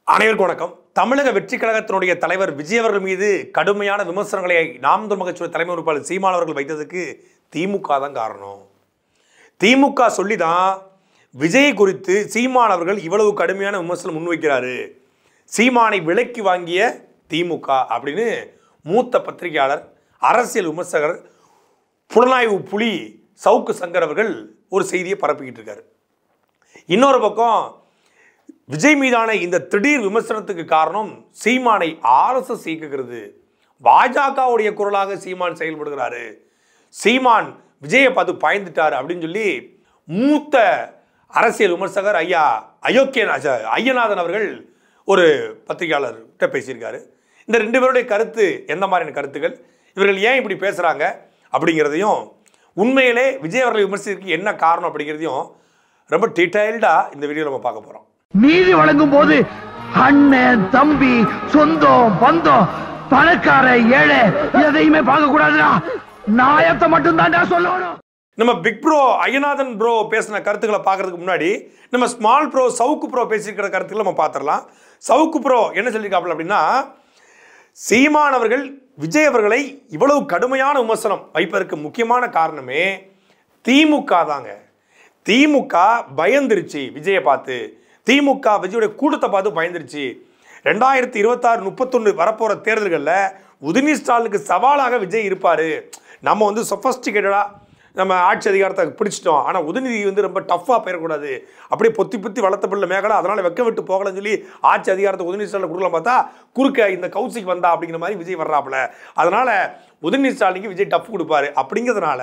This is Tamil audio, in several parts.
அனைவருக்கும் வணக்கம் தமிழக வெற்றி கழகத்தினுடைய தலைவர் விஜய் அவர்கள் மீது கடுமையான விமர்சனங்களை நாம் தமிழ் மகச்சூர் தலைமை உறுப்பாளர் சீமான் அவர்கள் வைத்ததுக்கு திமுக தான் காரணம் திமுக சொல்லி தான் விஜய் குறித்து சீமான் அவர்கள் இவ்வளவு கடுமையான விமர்சனம் முன்வைக்கிறாரு சீமானை விலைக்கு வாங்கிய திமுக அப்படின்னு மூத்த பத்திரிகையாளர் அரசியல் விமர்சகர் புலனாய்வு புலி சவுக்கு சங்கர் அவர்கள் ஒரு செய்தியை பரப்பிக்கிட்டு இருக்காரு இன்னொரு பக்கம் விஜய் மீதான இந்த திடீர் விமர்சனத்துக்கு காரணம் சீமானை ஆர்எஸ்எஸ் இயக்குகிறது பாஜகவுடைய குரலாக சீமான் செயல்படுகிறாரு சீமான் விஜயை பார்த்து பயந்துட்டார் அப்படின்னு சொல்லி மூத்த அரசியல் விமர்சகர் ஐயா அயோக்கிய ஐயநாதன் அவர்கள் ஒரு பத்திரிகையாளர்கிட்ட பேசியிருக்காரு இந்த ரெண்டு பேருடைய கருத்து எந்த மாதிரியான கருத்துக்கள் இவர்கள் ஏன் இப்படி பேசுகிறாங்க அப்படிங்கிறதையும் உண்மையிலே விஜய் அவர்களை விமர்சிக்கிறதுக்கு என்ன காரணம் அப்படிங்கிறதையும் ரொம்ப டீட்டெயில்டாக இந்த வீடியோ நம்ம பார்க்க போகிறோம் நீதி வழங்கும் போது அண்ணன் தம்பி சொந்தம் பந்தம் பணக்கார ஏழை எதையுமே பார்க்க கூடாதுடா நாயத்தை மட்டும் தான்டா சொல்லணும் நம்ம பிக் ப்ரோ ஐயநாதன் ப்ரோ பேசின கருத்துக்களை பார்க்கறதுக்கு முன்னாடி நம்ம ஸ்மால் ப்ரோ சவுக்கு ப்ரோ பேசியிருக்கிற கருத்துக்களை நம்ம பார்த்துடலாம் சவுக்கு ப்ரோ என்ன சொல்லியிருக்காப்புல அப்படின்னா சீமான் அவர்கள் விஜய் அவர்களை இவ்வளவு கடுமையான விமர்சனம் வைப்பதற்கு முக்கியமான காரணமே திமுக தாங்க திமுக பயந்துருச்சு விஜயை பார்த்து திமுக விஜயுடைய கூட்டத்தை பார்த்து பயந்துருச்சு ரெண்டாயிரத்தி இருபத்தாறு முப்பத்தொன்று வரப்போகிற தேர்தல்களில் உதயநிதி ஸ்டாலினுக்கு சவாலாக விஜய் இருப்பார் நம்ம வந்து சொஃபஸ்டிகேட்டடாக நம்ம ஆட்சி அதிகாரத்தை பிடிச்சிட்டோம் ஆனால் உதயநிதி வந்து ரொம்ப டஃப்பாக போயிடக்கூடாது அப்படியே பொத்தி பொத்தி வளர்த்த பிள்ளை மேகலை அதனால் வெக்க விட்டு போகலன்னு சொல்லி ஆட்சி அதிகாரத்தை உதயநிதி ஸ்டாலின் கொடுக்கலாம் பார்த்தா குறுக்க இந்த கவுசிக்கு வந்தா அப்படிங்கிற மாதிரி விஜய் வர்றாப்புல அதனால் உதயநிதி ஸ்டாலினுக்கு விஜய் டஃப் கொடுப்பாரு அப்படிங்கிறதுனால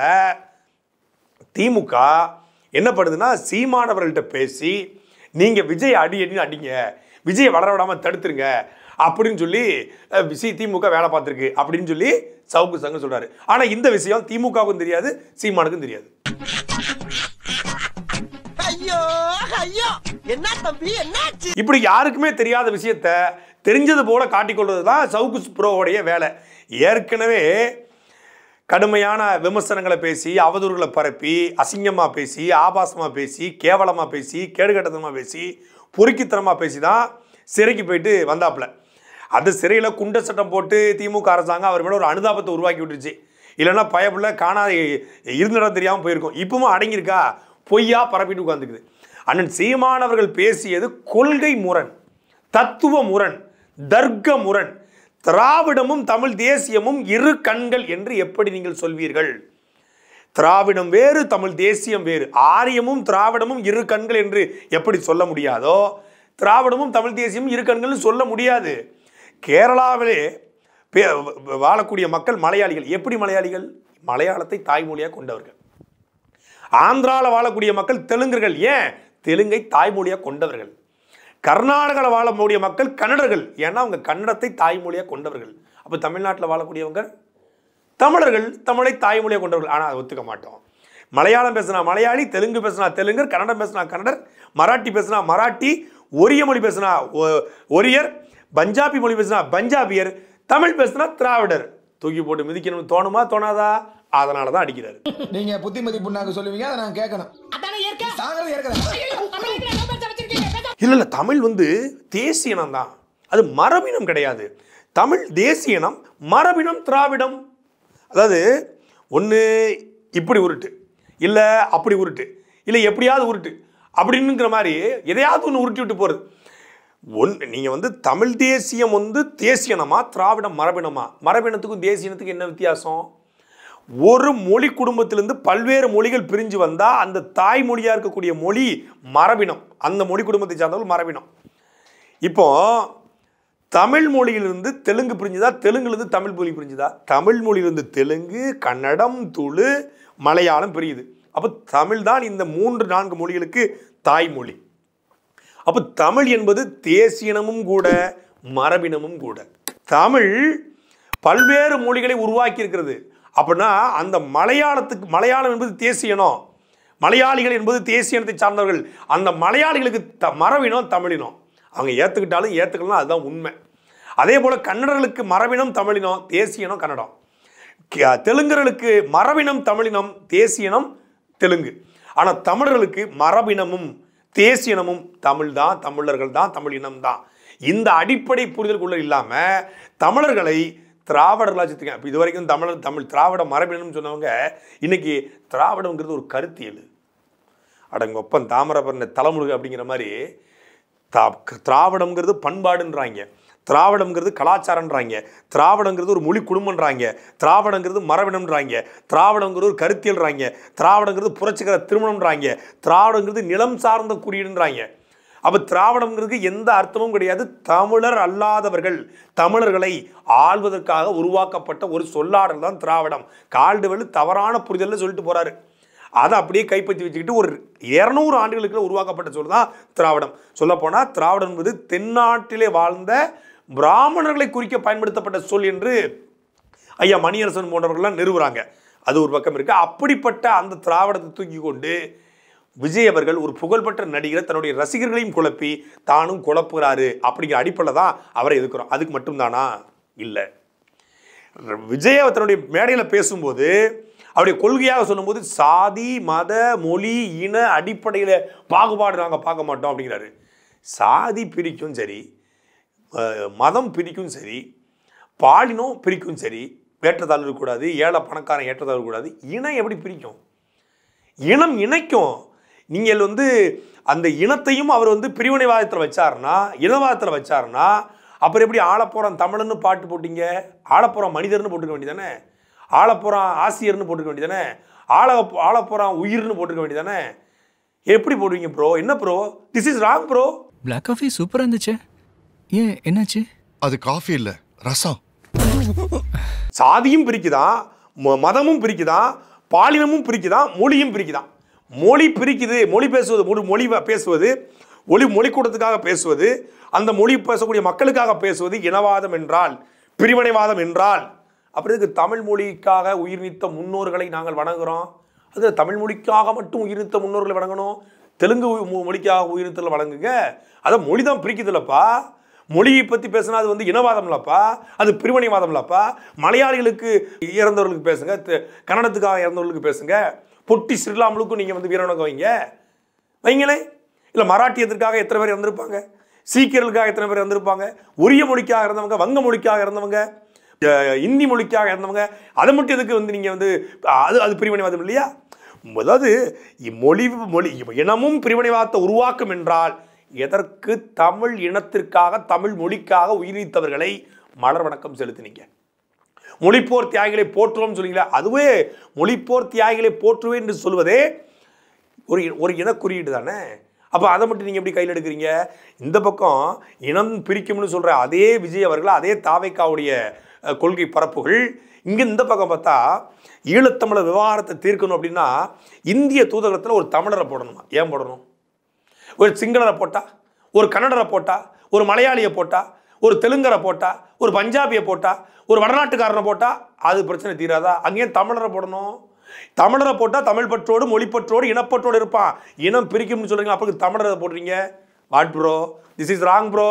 திமுக என்ன பண்ணுதுன்னா சீமானவர்கள்ட்ட பேசி நீங்கள் விஜய் அடி அடின்னு அடிங்க விஜயை வளர விடாமல் தடுத்துருங்க அப்படின்னு சொல்லி அஹ், சி திமுக வேலை பார்த்துருக்கு அப்படின்னு சொல்லி சவுக்கு சங்கம் சொல்றாரு ஆனால் இந்த விஷயம் திமுகவுக்கும் தெரியாது சீமானுக்கும் தெரியாது ஐயோ ஐயோ என்ன தம்பி என்னாச்சு இப்படி யாருக்குமே தெரியாத விஷயத்த தெரிஞ்சது போல காட்டிக்கொள்வது தான் சவுக்கு ப்ரோவுடைய வேலை ஏற்கனவே கடுமையான விமர்சனங்களை பேசி அவதூறுகளை பரப்பி அசிங்கமாக பேசி ஆபாசமாக பேசி கேவலமாக பேசி கேடுகட்டத்தனமாக பேசி பொறுக்கித்தனமாக பேசி தான் சிறைக்கு போயிட்டு வந்தாப்புல அது சிறையில் குண்ட சட்டம் போட்டு திமுக அரசாங்கம் அவர் மேலே ஒரு அனுதாபத்தை உருவாக்கி விட்டுருச்சு இல்லைன்னா பயப்புள்ள காணாத இருந்த இடம் தெரியாமல் போயிருக்கும் இப்பவும் அடங்கியிருக்கா பொய்யா பரப்பிட்டு உட்காந்துக்குது அண்ணன் சீமானவர்கள் பேசியது கொள்கை முரண் தத்துவ முரண் தர்க்க முரண் திராவிடமும் தமிழ் தேசியமும் இரு கண்கள் என்று எப்படி நீங்கள் சொல்வீர்கள் திராவிடம் வேறு தமிழ் தேசியம் வேறு ஆரியமும் திராவிடமும் இரு கண்கள் என்று எப்படி சொல்ல முடியாதோ திராவிடமும் தமிழ் தேசியமும் இரு கண்கள்னு சொல்ல முடியாது கேரளாவிலே பே- வாழக்கூடிய மக்கள் மலையாளிகள் எப்படி மலையாளிகள் மலையாளத்தை தாய்மொழியாக கொண்டவர்கள் ஆந்திராவில் வாழக்கூடிய மக்கள் தெலுங்கர்கள் ஏன் தெலுங்கை தாய்மொழியாக கொண்டவர்கள் கர்நாடகாவில் வாழக்கூடிய மக்கள் கன்னடர்கள் ஏன்னா அவங்க கன்னடத்தை தாய்மொழியாக கொண்டவர்கள் அப்போ தமிழ்நாட்டில் வாழக்கூடியவங்க தமிழர்கள் தமிழை தாய்மொழியாக கொண்டவர்கள் ஆனால் அதை ஒத்துக்க மாட்டோம் மலையாளம் பேசினா மலையாளி தெலுங்கு பேசினா தெலுங்கர் கன்னடம் பேசினா கன்னடர் மராட்டி பேசினா மராட்டி ஒரிய மொழி பேசினா ஒ- ஒரியர் பஞ்சாபி மொழி பேசினா பஞ்சாபியர் தமிழ் பேசினா திராவிடர் தூக்கி போட்டு மிதிக்கணும்னு தோணுமா தோணாதா அதனால தான் அடிக்கிறாரு நீங்க புத்திமதி புண்ணாக்கு சொல்லுவீங்க அதை நான் கேட்கணும் அதானே இயற்கை தாங்கிறது ஏற்கனவே தமிழகத்துல என்ன பேச்ச வச்சிருக்கீங்க பேச இல்லை இல்லை தமிழ் வந்து தேசியனம் தான் அது மரபினம் கிடையாது தமிழ் தேசியனம் மரபினம் திராவிடம் அதாவது ஒன்று இப்படி உருட்டு இல்லை அப்படி உருட்டு இல்லை எப்படியாவது உருட்டு அப்படின்னுங்கிற மாதிரி எதையாவது ஒன்று உருட்டி விட்டு போகிறது ஒன் நீங்கள் வந்து தமிழ் தேசியம் வந்து தேசியனமா திராவிடம் மரபினமா மரபினத்துக்கும் தேசியனத்துக்கும் என்ன வித்தியாசம் ஒரு மொழி குடும்பத்திலிருந்து பல்வேறு மொழிகள் பிரிஞ்சு வந்தால் அந்த தாய்மொழியாக இருக்கக்கூடிய மொழி மரபினம் அந்த மொழி குடும்பத்தை சார்ந்தவர்கள் மரபினம் இப்போ தமிழ் மொழியிலிருந்து தெலுங்கு பிரிஞ்சுதா தெலுங்குலேருந்து தமிழ் மொழி பிரிஞ்சுதா தமிழ் மொழியிலிருந்து தெலுங்கு கன்னடம் துளு மலையாளம் பிரியுது அப்போ தமிழ் தான் இந்த மூன்று நான்கு மொழிகளுக்கு தாய்மொழி அப்போ தமிழ் என்பது தேசியனமும் கூட மரபினமும் கூட தமிழ் பல்வேறு மொழிகளை உருவாக்கி இருக்கிறது அப்படின்னா அந்த மலையாளத்துக்கு மலையாளம் என்பது தேசியனம் மலையாளிகள் என்பது தேசியனத்தை சார்ந்தவர்கள் அந்த மலையாளிகளுக்கு த மரபினம் தமிழினம் அவங்க ஏற்றுக்கிட்டாலும் ஏற்றுக்கலாம் அதுதான் உண்மை அதே போல் கன்னடர்களுக்கு மரபினம் தமிழினம் தேசியனம் கன்னடம் கே- தெலுங்கர்களுக்கு மரபினம் தமிழினம் தேசியனம் தெலுங்கு ஆனால் தமிழர்களுக்கு மரபினமும் தேசியனமும் தமிழ் தான் தமிழர்கள் தான் தமிழ் இனம் தான் இந்த அடிப்படை புரிதலுக்குள்ள இல்லாம தமிழர்களை திராவிடர்களாக சித்திருக்காங்க இப்போ இது வரைக்கும் தமிழர் தமிழ் திராவிட மரபினம்னு சொன்னவங்க இன்னைக்கு திராவிடம்ங்கிறது ஒரு கருத்தியல் அடங்கொப்பன் தாமிரபரண தலைமுருகு அப்படிங்கிற மாதிரி தா திராவிடம்ங்கிறது பண்பாடுன்றாங்க திராவிடம்ங்கிறது கலாச்சாரம்ன்றாங்க திராவிடங்கிறது ஒரு மொழி குடும்பம்ன்றாங்க திராவிடங்கிறது மரபினம்ன்றாங்க திராவிடங்கிறது ஒரு கருத்தியல்றாங்க திராவிடங்கிறது புரட்சிகர திருமணம்ன்றாங்க திராவிடங்கிறது நிலம் சார்ந்த குறியீடுன்றாங்க அப்போ திராவிடம்ங்கிறது எந்த அர்த்தமும் கிடையாது தமிழர் அல்லாதவர்கள் தமிழர்களை ஆள்வதற்காக உருவாக்கப்பட்ட ஒரு சொல்லாடல் தான் திராவிடம் கால்டுவெல் தவறான புரிதல்ல சொல்லிட்டு போறாரு அதை அப்படியே கைப்பற்றி வச்சுக்கிட்டு ஒரு இரநூறு ஆண்டுகளுக்கு உருவாக்கப்பட்ட சொல் தான் திராவிடம் சொல்லப்போனால் திராவிடம் என்பது தென்னாட்டிலே வாழ்ந்த பிராமணர்களை குறிக்க பயன்படுத்தப்பட்ட சொல் என்று ஐயா மணியரசன் போன்றவர்கள்லாம் நிறுவுறாங்க அது ஒரு பக்கம் இருக்கு அப்படிப்பட்ட அந்த திராவிடத்தை தூக்கி கொண்டு விஜய் அவர்கள் ஒரு புகழ்பெற்ற நடிகரை தன்னுடைய ரசிகர்களையும் குழப்பி தானும் குழப்புகிறாரு அப்படிங்கிற அடிப்படையில் தான் அவரை எதுக்குறோம் அதுக்கு மட்டும்தானா இல்லை விஜய் அவர் தன்னுடைய மேடையில் பேசும்போது அவருடைய கொள்கையாக சொல்லும்போது சாதி மத மொழி இன அடிப்படையில் பாகுபாடு நாங்கள் பார்க்க மாட்டோம் அப்படிங்கிறாரு சாதி பிரிக்கும் சரி அஹ், மதம் பிரிக்கும் சரி பாலினம் பிரிக்கும் சரி ஏற்றத்தாழ்வு இருக்கக்கூடாது ஏழை பணக்காரன் ஏற்றத்தாழ்வு இருக்கக்கூடாது இனம் எப்படி பிரிக்கும் இனம் இணைக்கும் நீங்கள் வந்து அந்த இனத்தையும் அவர் வந்து பிரிவினைவாதத்தில் வச்சாருன்னா இனவாதத்தில் வச்சாருன்னா அப்புறம் எப்படி ஆளப்போகிறான் தமிழன்னு பாட்டு போட்டீங்க ஆளப்போகிறான் மனிதர்னு போட்டுக்க வேண்டியதானே ஆளப்போகிறான் ஆசிரியர்னு போட்டுக்க வேண்டியதானே ஆள ஆளப்போகிறான் உயிர்னு போட்டுக்க வேண்டியதானே எப்படி போடுவீங்க ப்ரோ என்ன bro this is wrong bro black coffee சூப்பரா இருந்துச்சு ஏன் என்னாச்சு அது காஃபி இல்ல ரசம் சாதியும் பிரிக்குதான் ம- மதமும் பிரிக்குதான் பாலினமும் பிரிக்குதான் மொழியும் பிரிக்குதான் மொழி பிரிக்குது மொழி பேசுவது மொழி மொழி வ- பேசுவது ஒளி மொழிக்கூடத்துக்காக பேசுவது அந்த மொழி பேசக்கூடிய மக்களுக்காக பேசுவது இனவாதம் என்றால் பிரிவினைவாதம் என்றால் அப்புறம் இதுக்கு தமிழ் மொழிக்காக உயிர் நீத்த முன்னோர்களை நாங்கள் வணங்குறோம் அது தமிழ் மொழிக்காக மட்டும் உயிர் நீத்த முன்னோர்களை வணங்கணும் தெலுங்கு மொ- மொழிக்காக உயிர் நீத்தல் வணங்குங்க அதை மொழி தான் பிரிக்குதுல்லப்பா மொழியை பற்றி பேசினா அது வந்து இனவாதம்லப்பா அது பிரிவினைவாதம்லப்பா மலையாளிகளுக்கு இறந்தவர்களுக்கு பேசுங்க தெ- கன்னடத்துக்காக இறந்தவர்களுக்கு பேசுங்க பொட்டி ஸ்ரீலாமலுக்கும் நீங்கள் வந்து வீரவணக்கம் வைங்க வைங்களேன் இல்லை மராட்டியத்திற்காக எத்தனை பேர் இறந்துருப்பாங்க சீக்கியர்களுக்காக எத்தனை பேர் இறந்துருப்பாங்க உரிய மொழிக்காக இறந்தவங்க வங்க மொழிக்காக இறந்தவங்க அஹ், இந்தி மொழிக்காக இறந்தவங்க அதை மட்டும் எதுக்கு வந்து நீங்கள் வந்து அது அது பிரிவினைவாதம் இல்லையா அதாவது மொழி மொழி இனமும் பிரிவினைவாதத்தை உருவாக்கும் என்றால் எதற்கு தமிழ் இனத்திற்காக தமிழ் மொழிக்காக உயிரித்தவர்களை மலர் வணக்கம் செலுத்தினீங்க மொழிப்போர் தியாகிகளை போற்றுவோம் சொல்லுங்களா அதுவே மொழிப்போர் தியாகிகளை போற்றுவேன் என்று சொல்வதே ஒரு ஒரு இனக்குறியீடு தானே அப்போ அதை மட்டும் நீங்கள் எப்படி கையில் எடுக்கிறீங்க இந்த பக்கம் இனம் பிரிக்கும்னு சொல்கிற அதே விஜய் அவர்கள் அதே தாவைக்காவுடைய அஹ், கொள்கை பரப்புகள் இங்கே இந்த பக்கம் பார்த்தா ஈழத்தமிழர் விவகாரத்தை தீர்க்கணும் அப்படின்னா இந்திய தூதரகத்தில் ஒரு தமிழரை போடணுமா ஏன் போடணும் ஒரு சிங்களரை போட்டா ஒரு கன்னடரை போட்டா ஒரு மலையாளியை போட்டா ஒரு தெலுங்கரை போட்டா ஒரு பஞ்சாபியை போட்டா ஒரு வடநாட்டுக்காரனை போட்டா அது பிரச்சனை தீராதா அங்கேயும் தமிழரை போடணும் தமிழரை போட்டா தமிழ் பற்றோடு மொழிப்பற்றோடு இனப்பற்றோடு இருப்பான் இனம் பிரிக்கும்னு சொல்றீங்க அப்புறம் தமிழரை போடுறீங்க what bro this is wrong bro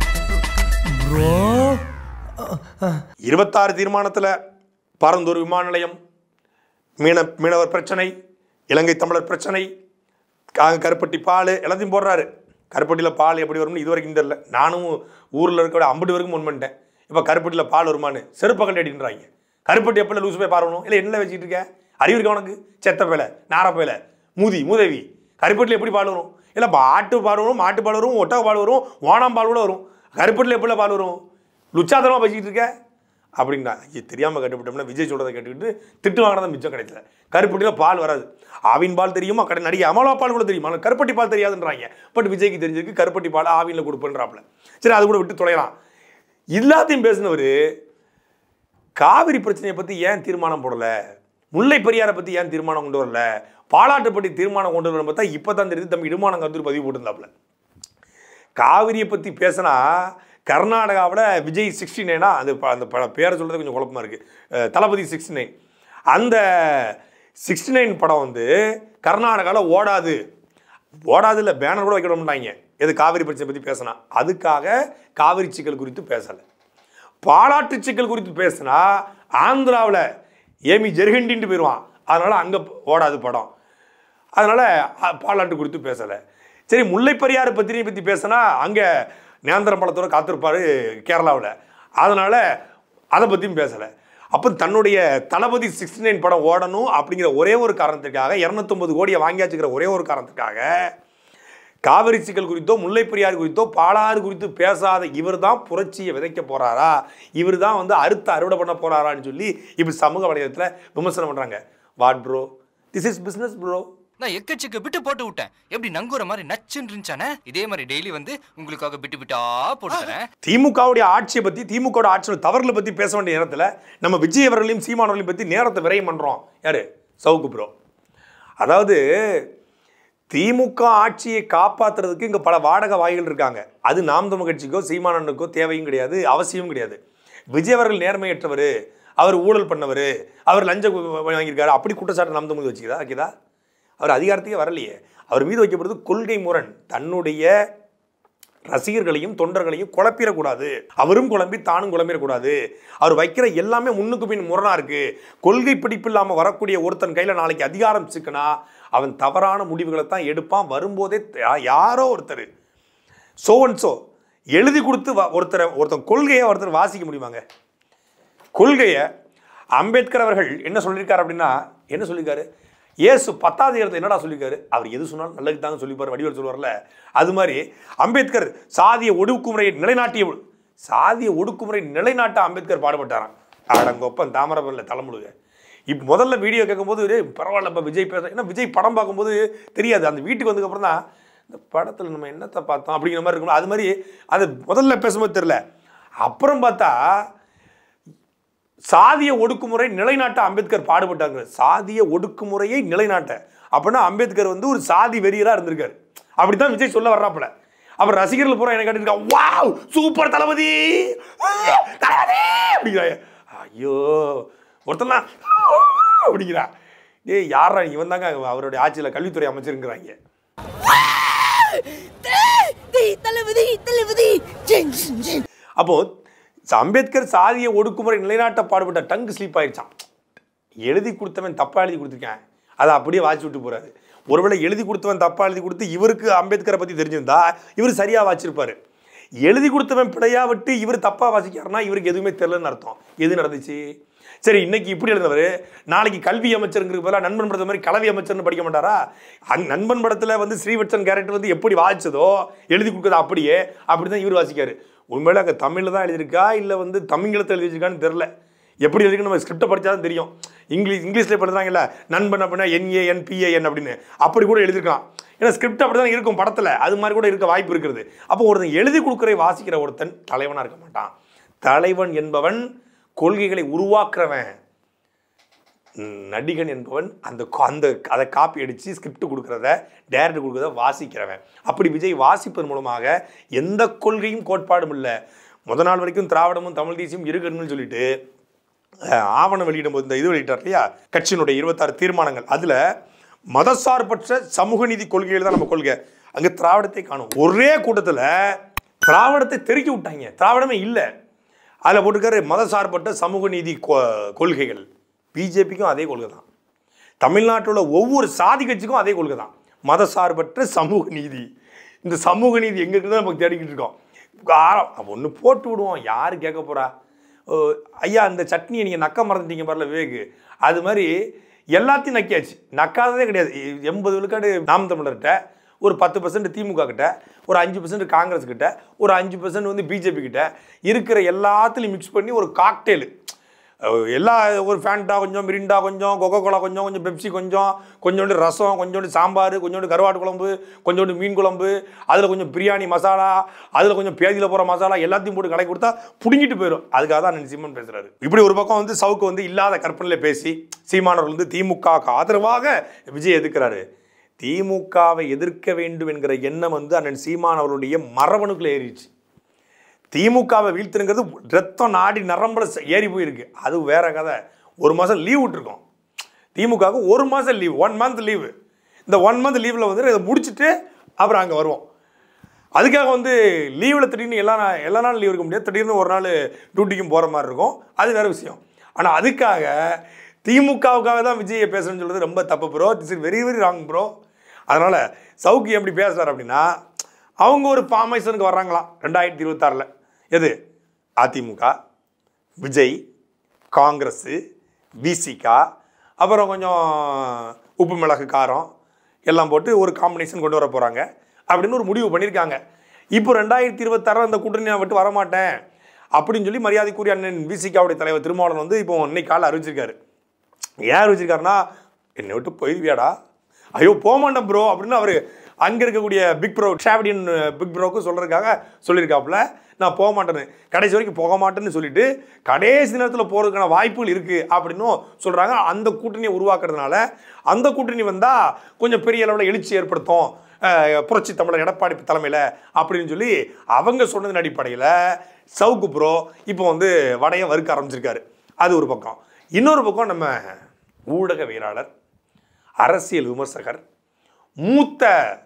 இருபத்தாறு தீர்மானத்தில் பரந்தூர் விமான நிலையம் மீன மீனவர் பிரச்சனை இலங்கை தமிழர் பிரச்சனை கா- கருப்பட்டி பால் எல்லாத்தையும் போடுறாரு கருப்பட்டியில் பால் எப்படி வரும்னு இது வரைக்கும் தெரியல நானும் ஊரில் இருக்க ஐம்பது வரைக்கும் முன் பண்ணிட்டேன் இப்போ கருப்பட்டியில் பால் வருமானு செருப்ப கண்டு அடின்றாங்க கருப்பட்டி எப்போ லூஸ் போய் பார்க்கணும் இல்லை என்ன வச்சுட்டு இருக்க அறிவு இருக்கா உனக்கு செத்த பேல நார பேல மூதி மூதேவி கருப்பட்டியில் எப்படி பால் வரும் இல்லை மாட்டு பால் வரும் மாட்டு பால் வரும் ஒட்டக பால் வரும் ஓணாம் பால் கூட வரும் கருப்பட்டியில் எப்படி பால் வரும் லுச்சாதனமாக பேசிக்கிட்டு இருக்க அப்படின்னா ஐயோ தெரியாமல் கட்டுப்பிட்டோம்னா விஜய் சொல்கிறத கேட்டுக்கிட்டு திட்டு வாங்கினது மிச்சம் கிடைக்கல கருப்பட்டியில் பால் வராது ஆவின் பால் தெரியுமா கடை நடிகை அமலா பால் கூட தெரியுமா ஆனால் கருப்பட்டி பால் தெரியாதுன்றாங்க பட் விஜய்க்கு தெரிஞ்சிருக்கு கருப்பட்டி பால் ஆவினில் கொடுப்பேன்றாப்புல சரி அது கூட விட்டு தொலையலாம் எல்லாத்தையும் பேசினவர் காவிரி பிரச்சனையை பற்றி ஏன் தீர்மானம் போடலை முல்லை பெரியாரை பற்றி ஏன் தீர்மானம் கொண்டு வரல பாலாட்டை பற்றி தீர்மானம் கொண்டு வரல பார்த்தா இப்போ தான் தெரியுது தம்பி இடுமானம் கருத்து பதிவு போட்டிருந்தாப்புல காவிரியை பற்றி பேசினா கர்நாடகாவில் விஜய் சிக்ஸ்டி நைனா அது ப- அந்த ப- பேரை சொல்கிறது கொஞ்சம் குழப்பமா இருக்குது தளபதி சிக்ஸ்டி நைன் அந்த சிக்ஸ்டி நைன் படம் வந்து கர்நாடகாவில் ஓடாது ஓடாது இல்லை பேனர் கூட வைக்கணும்னாங்க எது காவிரி பிரச்சனை பற்றி பேசினா அதுக்காக காவிரி சிக்கல் குறித்து பேசலை பாலாட்டு சிக்கல் குறித்து பேசினா ஆந்திராவில் ஏமி ஜெர்கண்டின்ட்டு போயிடுவான் அதனால் அங்கே ஓடாது படம் அதனால் பாலாட்டு குறித்து பேசலை சரி முல்லை பெரியார் பத்திரிகை பற்றி பேசினா அங்கே நேந்திரம் பழத்தோட காத்திருப்பாரு கேரளாவில் அதனால அதை பற்றியும் பேசலை அப்போ தன்னுடைய தளபதி சிக்ஸ்டி நைன் படம் ஓடணும் அப்படிங்கிற ஒரே ஒரு காரணத்துக்காக இரநூத்தொம்பது கோடியை வாங்கியாச்சுக்கிற ஒரே ஒரு காரணத்துக்காக காவிரி சிக்கல் குறித்தோ முல்லை பெரியாறு குறித்தோ பாலாறு குறித்து பேசாத இவர் தான் புரட்சியை விதைக்க போறாரா இவர் தான் வந்து அறுத்து அறுவடை பண்ண போறாரான்னு சொல்லி இப்படி சமூக வலைதளத்தில் விமர்சனம் பண்றாங்க what bro this is business bro நான் எக்கச்சக்க பிட்டு போட்டு விட்டேன் எப்படி நங்குற மாதிரி நச்சுன்னு இருந்துச்சானே இதே மாதிரி டெய்லி வந்து உங்களுக்காக பிட்டு பிட்டா போட்டு தரேன் திமுகவுடைய ஆட்சியை பற்றி திமுகவோட ஆட்சியோட தவறுகளை பற்றி பேச வேண்டிய நேரத்தில் நம்ம விஜய் அவர்களையும் சீமானவர்களையும் பற்றி நேரத்தை விரயம் பண்ணுறோம் யாரு சவுக்கு ப்ரோ அதாவது திமுக ஆட்சியை காப்பாத்துறதுக்கு இங்கே பல வாடகை வாய்கள் இருக்காங்க அது நாம் தமிழ் கட்சிக்கோ சீமானனுக்கோ தேவையும் கிடையாது அவசியமும் கிடையாது விஜய் அவர்கள் நேர்மையற்றவர் அவர் ஊழல் பண்ணவர் அவர் லஞ்சம் வாங்கியிருக்காரு அப்படி குற்றச்சாட்டு நாம் தமிழ் வச்சுக்கிறதா வைக்கிறதா அவர் அதிகாரத்துக்கே வரலையே அவர் மீது வைக்கப்படுறது கொள்கை முரண் தன்னுடைய ரசிகர்களையும் தொண்டர்களையும் குழப்பிடக்கூடாது அவரும் குழம்பி தானும் குழம்பிடக்கூடாது அவர் வைக்கிற எல்லாமே முன்னுக்கு பின் முரணா இருக்கு கொள்கை பிடிப்பு இல்லாமல் வரக்கூடிய ஒருத்தன் கையில் நாளைக்கு அதிகாரம் சிக்கனா அவன் தவறான முடிவுகளை தான் எடுப்பான் வரும்போதே யா- யாரோ ஒருத்தர் சோ அண்ட் சோ எழுதி கொடுத்து வா- ஒருத்தரை ஒருத்தன் கொள்கையை ஒருத்தர் வாசிக்க முடியுமாங்க கொள்கையை அம்பேத்கர் அவர்கள் என்ன சொல்லியிருக்காரு அப்படின்னா என்ன சொல்லியிருக்காரு இயேசு பத்தாவது இடத்துல என்னடா சொல்லியிருக்காரு அவர் எது சொன்னாலும் நல்லது தாங்க சொல்லிப்பார் வடிவேல் சொல்லுவார்ல அது மாதிரி அம்பேத்கர் சாதிய ஒடுக்குமுறையை நிலைநாட்டிய சாதிய ஒடுக்குமுறை நிலைநாட்ட அம்பேத்கர் பாடுபட்டாராம் அடங்கொப்பன் தாமரபரில் தலைமுழுக இப்போ முதல்ல வீடியோ கேட்கும்போது "டேய், பரவாயில்லப்பா விஜய் பேச ஏன்னா விஜய் படம் பார்க்கும்போது தெரியாது அந்த வீட்டுக்கு வந்ததுக்கப்புறம் தான் இந்த படத்தில் நம்ம என்னத்தை பார்த்தோம் அப்படிங்கிற மாதிரி இருக்கும் அது மாதிரி அது முதல்ல பேசும்போது தெரில அப்புறம் பார்த்தா சாதிய ஒடுக்குமுறை நிலைநாட்ட அம்பேத்கர் பாடுபட்டாங்க சாதிய ஒடுக்குமுறையை நிலைநாட்ட அப்படின்னா அம்பேத்கர் வந்து ஒரு சாதி வெறியரா இருந்திருக்காரு அப்படித்தான் விஜய் சொல்ல வர்றாப்புல அப்புறம் ரசிகர்கள் பூரா என்ன கேட்டிருக்கா வாவ் சூப்பர் தளபதி தளபதி அப்படிங்கிறாங்க ஐயோ ஒருத்தன்லாம் அப்படிங்கிறா டேய் யாரா இவன் தாங்க அவருடைய ஆட்சியில் கல்வித்துறை அமைச்சருங்கிறாங்க தளபதி தளபதி அப்போ அம்பேத்கர் சாதிய ஒடுக்குமுறை நிலைநாட்ட பாடுபட்ட டங்கு ஸ்லீப் ஆயிடுச்சான் எழுதி கொடுத்தவன் தப்பா எழுதி கொடுத்துருக்கேன் அதை அப்படியே வாட்சி விட்டு போறாரு ஒருவேளை எழுதி கொடுத்தவன் தப்பா எழுதி கொடுத்து இவருக்கு அம்பேத்கரை பத்தி தெரிஞ்சிருந்தா இவர் சரியா வாச்சிருப்பாரு எழுதி கொடுத்தவன் பிழையா விட்டு இவர் தப்பா வாசிக்காருன்னா இவருக்கு எதுவுமே தெரியலன்னு அர்த்தம் எது நடந்துச்சு சரி இன்னைக்கு இப்படி எழுந்தவர் நாளைக்கு கல்வி அமைச்சருங்கிறது பதிலாக நண்பன் படத்தை மாதிரி கல்வி அமைச்சர்னு படிக்க மாட்டாரா அங் நண்பன் படத்தில் வந்து ஸ்ரீவட்சன் கேரக்டர் வந்து எப்படி வாசிச்சதோ எழுதி கொடுக்குறது அப்படியே அப்படி தான் இவர் வாசிக்காரு உண்மையில அங்கே தமிழில் தான் எழுதியிருக்கா இல்லை வந்து தமிழத்தில் எழுதி வச்சிருக்கான்னு தெரில எப்படி எழுதிருக்கு நம்ம ஸ்கிரிப்டை படிச்சா தான் தெரியும் இங்கிலீஷ் இங்கிலீஷில் படிக்கிறாங்கல்ல நண்பன் அப்படின்னா என்ஏஎன் பிஏஎன் அப்படின்னு அப்படி கூட எழுதியிருக்கான் ஏன்னா ஸ்கிரிப்ட் அப்படி தான் இருக்கும் படத்தில் அது மாதிரி கூட இருக்க வாய்ப்பு இருக்கிறது அப்போ ஒருத்தன் எழுதி கொடுக்குற வாசிக்கிற ஒருத்தன் தலைவனாக இருக்க மாட்டான் தலைவன் என்பவன் கொள்கைகளை உருவாக்குறவன் ம், நடிகன் என்பவன் அந்த கா- அந்த அதை காப்பி அடித்து ஸ்கிரிப்ட் கொடுக்குறத டேரக்டர் கொடுக்குறத வாசிக்கிறவன் அப்படி விஜய் வாசிப்பதன் மூலமாக எந்த கொள்கையும் கோட்பாடும் இல்லை முத நாள் வரைக்கும் திராவிடமும் தமிழ் தேசியம் இருக்கணும்னு சொல்லிட்டு அஹ், ஆவணம் வெளியிடும் போது இந்த இது வெளியிட்டார் இல்லையா கட்சியினுடைய இருபத்தாறு தீர்மானங்கள் அதில் மதசார்பற்ற சமூக நீதி கொள்கைகள் தான் நம்ம கொள்கை அங்கே திராவிடத்தை காணும் ஒரே கூட்டத்தில் திராவிடத்தை தெருக்கி விட்டாங்க திராவிடமே இல்லை அதில் போட்டிருக்காரு மதசார்பற்ற சமூக நீதி கொ- கொள்கைகள் பிஜேபிக்கும் அதே கொள்கை தான் தமிழ்நாட்டில் உள்ள ஒவ்வொரு சாதி கட்சிக்கும் அதே கொள்கை தான் மதசார்பற்ற சமூக நீதி இந்த சமூக நீதி எங்க இருக்குன்னு நமக்கு தேடிக்கிட்டு இருக்கோம் ஒன்று போட்டு விடுவோம் யார் கேட்க போறா ஓ, ஐயா இந்த சட்னியை நீங்கள் நக்க மறந்துட்டீங்க பாருல விவேக் அது மாதிரி எல்லாத்தையும் நக்கியாச்சு நக்காததே கிடையாது எ- எண்பது விழுக்காடு நாம் தமிழர்கிட்ட ஒரு பத்து பர்சன்ட் திமுக கிட்ட ஒரு அஞ்சு பர்சன்ட் காங்கிரஸ் கிட்ட ஒரு அஞ்சு பர்சன்ட் வந்து பிஜேபி கிட்ட இருக்கிற எல்லாத்துலையும் மிக்ஸ் பண்ணி ஒரு காக்டெயிலு அஹ் எல்லா ஒரு ஃபேண்டா கொஞ்சம் மிரிண்டா கொஞ்சம் கொக்கோ கோலா கொஞ்சம் கொஞ்சம் பெப்சி கொஞ்சம் கொஞ்சோண்டு ரசம் கொஞ்சோண்டு சாம்பார் கொஞ்சோண்டு கருவாட்டு குழம்பு கொஞ்சோண்டு மீன் குழம்பு அதில் கொஞ்சம் பிரியாணி மசாலா அதில் கொஞ்சம் பேதியில் போகிற மசாலா எல்லாத்தையும் போட்டு கலக்கி கொடுத்தா பிடுங்கிட்டு போயிடும் அதுக்காக தான் அண்ணன் சீமான் பேசுறாரு இப்படி ஒரு பக்கம் வந்து சவுக்கு வந்து இல்லாத கற்பனையில் பேசி சீமானவர்கள் வந்து திமுகவுக்கு ஆதரவாக விஜய் எதிர்க்கிறாரு திமுகவை எதிர்க்க வேண்டும் என்கிற எண்ணம் வந்து அண்ணன் சீமான் அவர்களுடைய மரபணுக்குள்ள ஏறிடுச்சு திமுகவை வீழ்த்துனுங்கிறது ரத்தம் நாடி நரம்புல ச- ஏறி போயிருக்கு அது வேற கதை ஒரு மாதம் லீவ் விட்டுருக்கோம் திமுகவுக்கு ஒரு மாதம் லீவ் ஒன் மந்த் லீவு இந்த ஒன் மந்த் லீவில் வந்து இதை முடிச்சுட்டு அப்புறம் அங்கே வருவோம் அதுக்காக வந்து லீவில் திடீர்னு எல்லா நா- எல்லா நாளும் லீவ் இருக்க முடியாது திடீர்னு ஒரு நாள் டியூட்டிக்கும் போகிற மாதிரி இருக்கும் அது வேற விஷயம் ஆனால் அதுக்காக திமுகவுக்காக தான் விஜயை பேசுறேன்னு சொல்றது ரொம்ப தப்பு bro this is very very wrong bro அதனால் சவுக்கு எப்படி பேசுறாரு அப்படின்னா அவங்க ஒரு ஃபார்மேஷனுக்கு வர்றாங்களாம் ரெண்டாயிரத்தி இருபத்தாறில் எது அதிமுக விஜய் காங்கிரஸு விசிகா அப்புறம் கொஞ்சம் உப்பு மிளகு காரம் எல்லாம் போட்டு ஒரு காம்பினேஷன் கொண்டு வர போகிறாங்க அப்படின்னு ஒரு முடிவு பண்ணியிருக்காங்க இப்போ ரெண்டாயிரத்தி இருபத்தாறு அந்த கூட்டணி நான் விட்டு வரமாட்டேன் அப்படின்னு சொல்லி மரியாதைக்குரிய அண்ணன் விசிகாவுடைய தலைவர் திருமாவளவன் வந்து இப்போ இன்னைக்கு காலை அறிவிச்சிருக்காரு ஏன் அறிவிச்சிருக்காருன்னா என்னை விட்டு போயிருவியாடா ஐயோ போமாட்டேன் ப்ரோ அப்படின்னு அவர் அங்கே இருக்கக்கூடிய பிக் ப்ரோ ட்ராவடியன் பிக் ப்ரோக்கு சொல்கிறதுக்காக சொல்லியிருக்காப்புல நான் போக மாட்டேன்னு கடைசி வரைக்கும் போக மாட்டேன்னு சொல்லிட்டு கடைசி நேரத்தில் போகிறதுக்கான வாய்ப்புகள் இருக்குது அப்படின்னும் சொல்கிறாங்க அந்த கூட்டணியை உருவாக்குறதுனால அந்த கூட்டணி வந்தால் கொஞ்சம் பெரிய அளவில் எழுச்சி ஏற்படுத்தும் அஹ், புரட்சி தமிழர் எடப்பாடி தலைமையில் அப்படின்னு சொல்லி அவங்க சொன்னதன் அடிப்படையில் சவுக்கு ப்ரோ இப்போ வந்து வடையை வறுக்க ஆரம்பிச்சிருக்காரு அது ஒரு பக்கம் இன்னொரு பக்கம் நம்ம ஊடகவியலாளர் அரசியல் விமர்சகர் மூத்த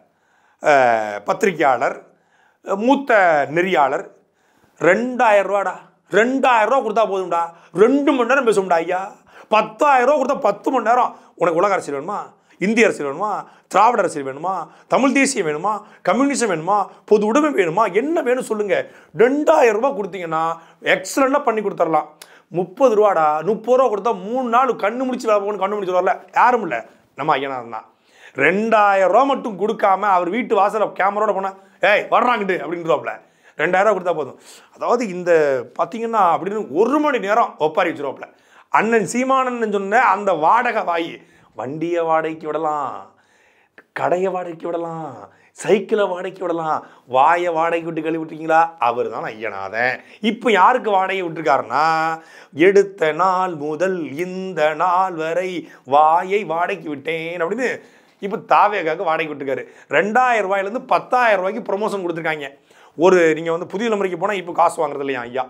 அஹ், பத்திரிகையாளர் மூத்த நெறியாளர் ரெண்டாயிரம் ரூபாடா ரெண்டாயிரம் ரூபா கொடுத்தா போதும்டா ரெண்டு மணி நேரம் பேசும்டா ஐயா பத்தாயிரம் ரூபா கொடுத்தா பத்து மணி நேரம் உனக்கு உலக அரசியல் வேணுமா இந்திய அரசியல் வேணுமா திராவிட அரசியல் வேணுமா தமிழ் தேசியம் வேணுமா கம்யூனிசம் வேணுமா பொது உடைமை வேணுமா என்ன வேணும் சொல்லுங்க ரெண்டாயிரம் ரூபாய் கொடுத்தீங்கன்னா எக்ஸலண்டாக பண்ணி கொடுத்துடலாம் முப்பது ரூபாடா முப்பது ரூபா கொடுத்தா மூணு நாள் கண்ணு முடிச்சு வேலை போகணும் கண்ணு முடிச்சு வரல யாரும் இல்லை நம்ம ஐயனார் தான் ரெண்டாயிரம் ரூபா மட்டும் கொடுக்காம அவர் வீட்டு வாசல கேமரோட போனா ஏய் வர்றாங்கட்டு அப்படின்றவாப்ல ரெண்டாயிரம் ரூபா கொடுத்தா போதும் அதாவது இந்த பார்த்தீங்கன்னா அப்படின்னு ஒரு மணி நேரம் ஒப்பாரி வச்சிருவாப்ல அண்ணன் சீமானன் சொன்ன அந்த வாடகை வாய் வண்டியை வாடகைக்கு விடலாம் கடையை வாடகைக்கு விடலாம் சைக்கிளை வாடகைக்கு விடலாம் வாயை வாடகைக்கு விட்டு கழுவி விட்டீங்களா அவர் தான் ஐயனாதன் இப்போ யாருக்கு வாடகை விட்டுருக்காருன்னா எடுத்த நாள் முதல் இந்த நாள் வரை வாயை வாடகைக்கு விட்டேன் அப்படின்னு இப்போ தாவேகாக்கு வாடகை விட்டுருக்காரு ரெண்டாயிரம் ரூபாயிலேருந்து பத்தாயிரம் ரூபாய்க்கு ப்ரொமோஷன் கொடுத்துருக்காங்க ஒரு நீங்கள் வந்து புதிய தலைமுறைக்கு போனால் இப்போ காசு வாங்குறது இல்லையா ஐயா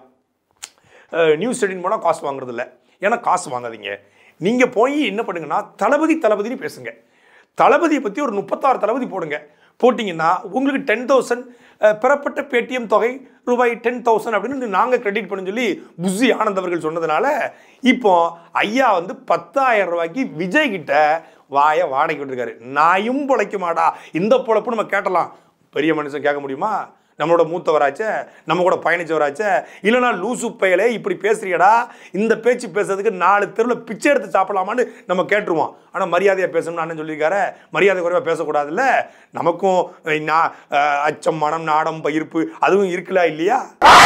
நியூஸ் ஸ்டடின்னு போனால் காசு வாங்குறது இல்லை ஏன்னா காசு வாங்காதீங்க நீங்கள் போய் என்ன பண்ணுங்கன்னா தளபதி தளபதினு பேசுங்க தளபதியை பற்றி ஒரு முப்பத்தாறு தளபதி போடுங்க போட்டிங்கன்னா உங்களுக்கு டென் தௌசண்ட் பெறப்பட்ட பேடிஎம் தொகை ரூபாய் டென் தௌசண்ட் அப்படின்னு நாங்கள் கிரெடிட் பண்ணி சொல்லி புஷி ஆனந்த் அவர்கள் சொன்னதுனால இப்போ ஐயா வந்து பத்தாயிரம் ரூபாய்க்கு விஜய் கிட்ட வாயை வாடகை விட்டுருக்காரு நாயும் பொழைக்குமாடா இந்த பொழப்பு நம்ம கேட்டலாம் பெரிய மனுஷன் கேட்க முடியுமா நம்மளோட மூத்தவராச்சே நம்ம கூட பயணிச்சவராச்சே இல்லைனா லூசு பயலே இப்படி பேசுறியடா இந்த பேச்சு பேசுறதுக்கு நாலு தெருவில் பிச்சை எடுத்து சாப்பிடலாமான்னு நம்ம கேட்டுருவோம் ஆனால் மரியாதையாக பேசணும்னு அண்ணன் சொல்லியிருக்காரு மரியாதை குறைவாக பேசக்கூடாதுல்ல நமக்கும் அஹ், நா- அஹ், அச்சம் மனம் நாடம் பயிர்ப்பு அதுவும் இருக்குல்ல இல்லையா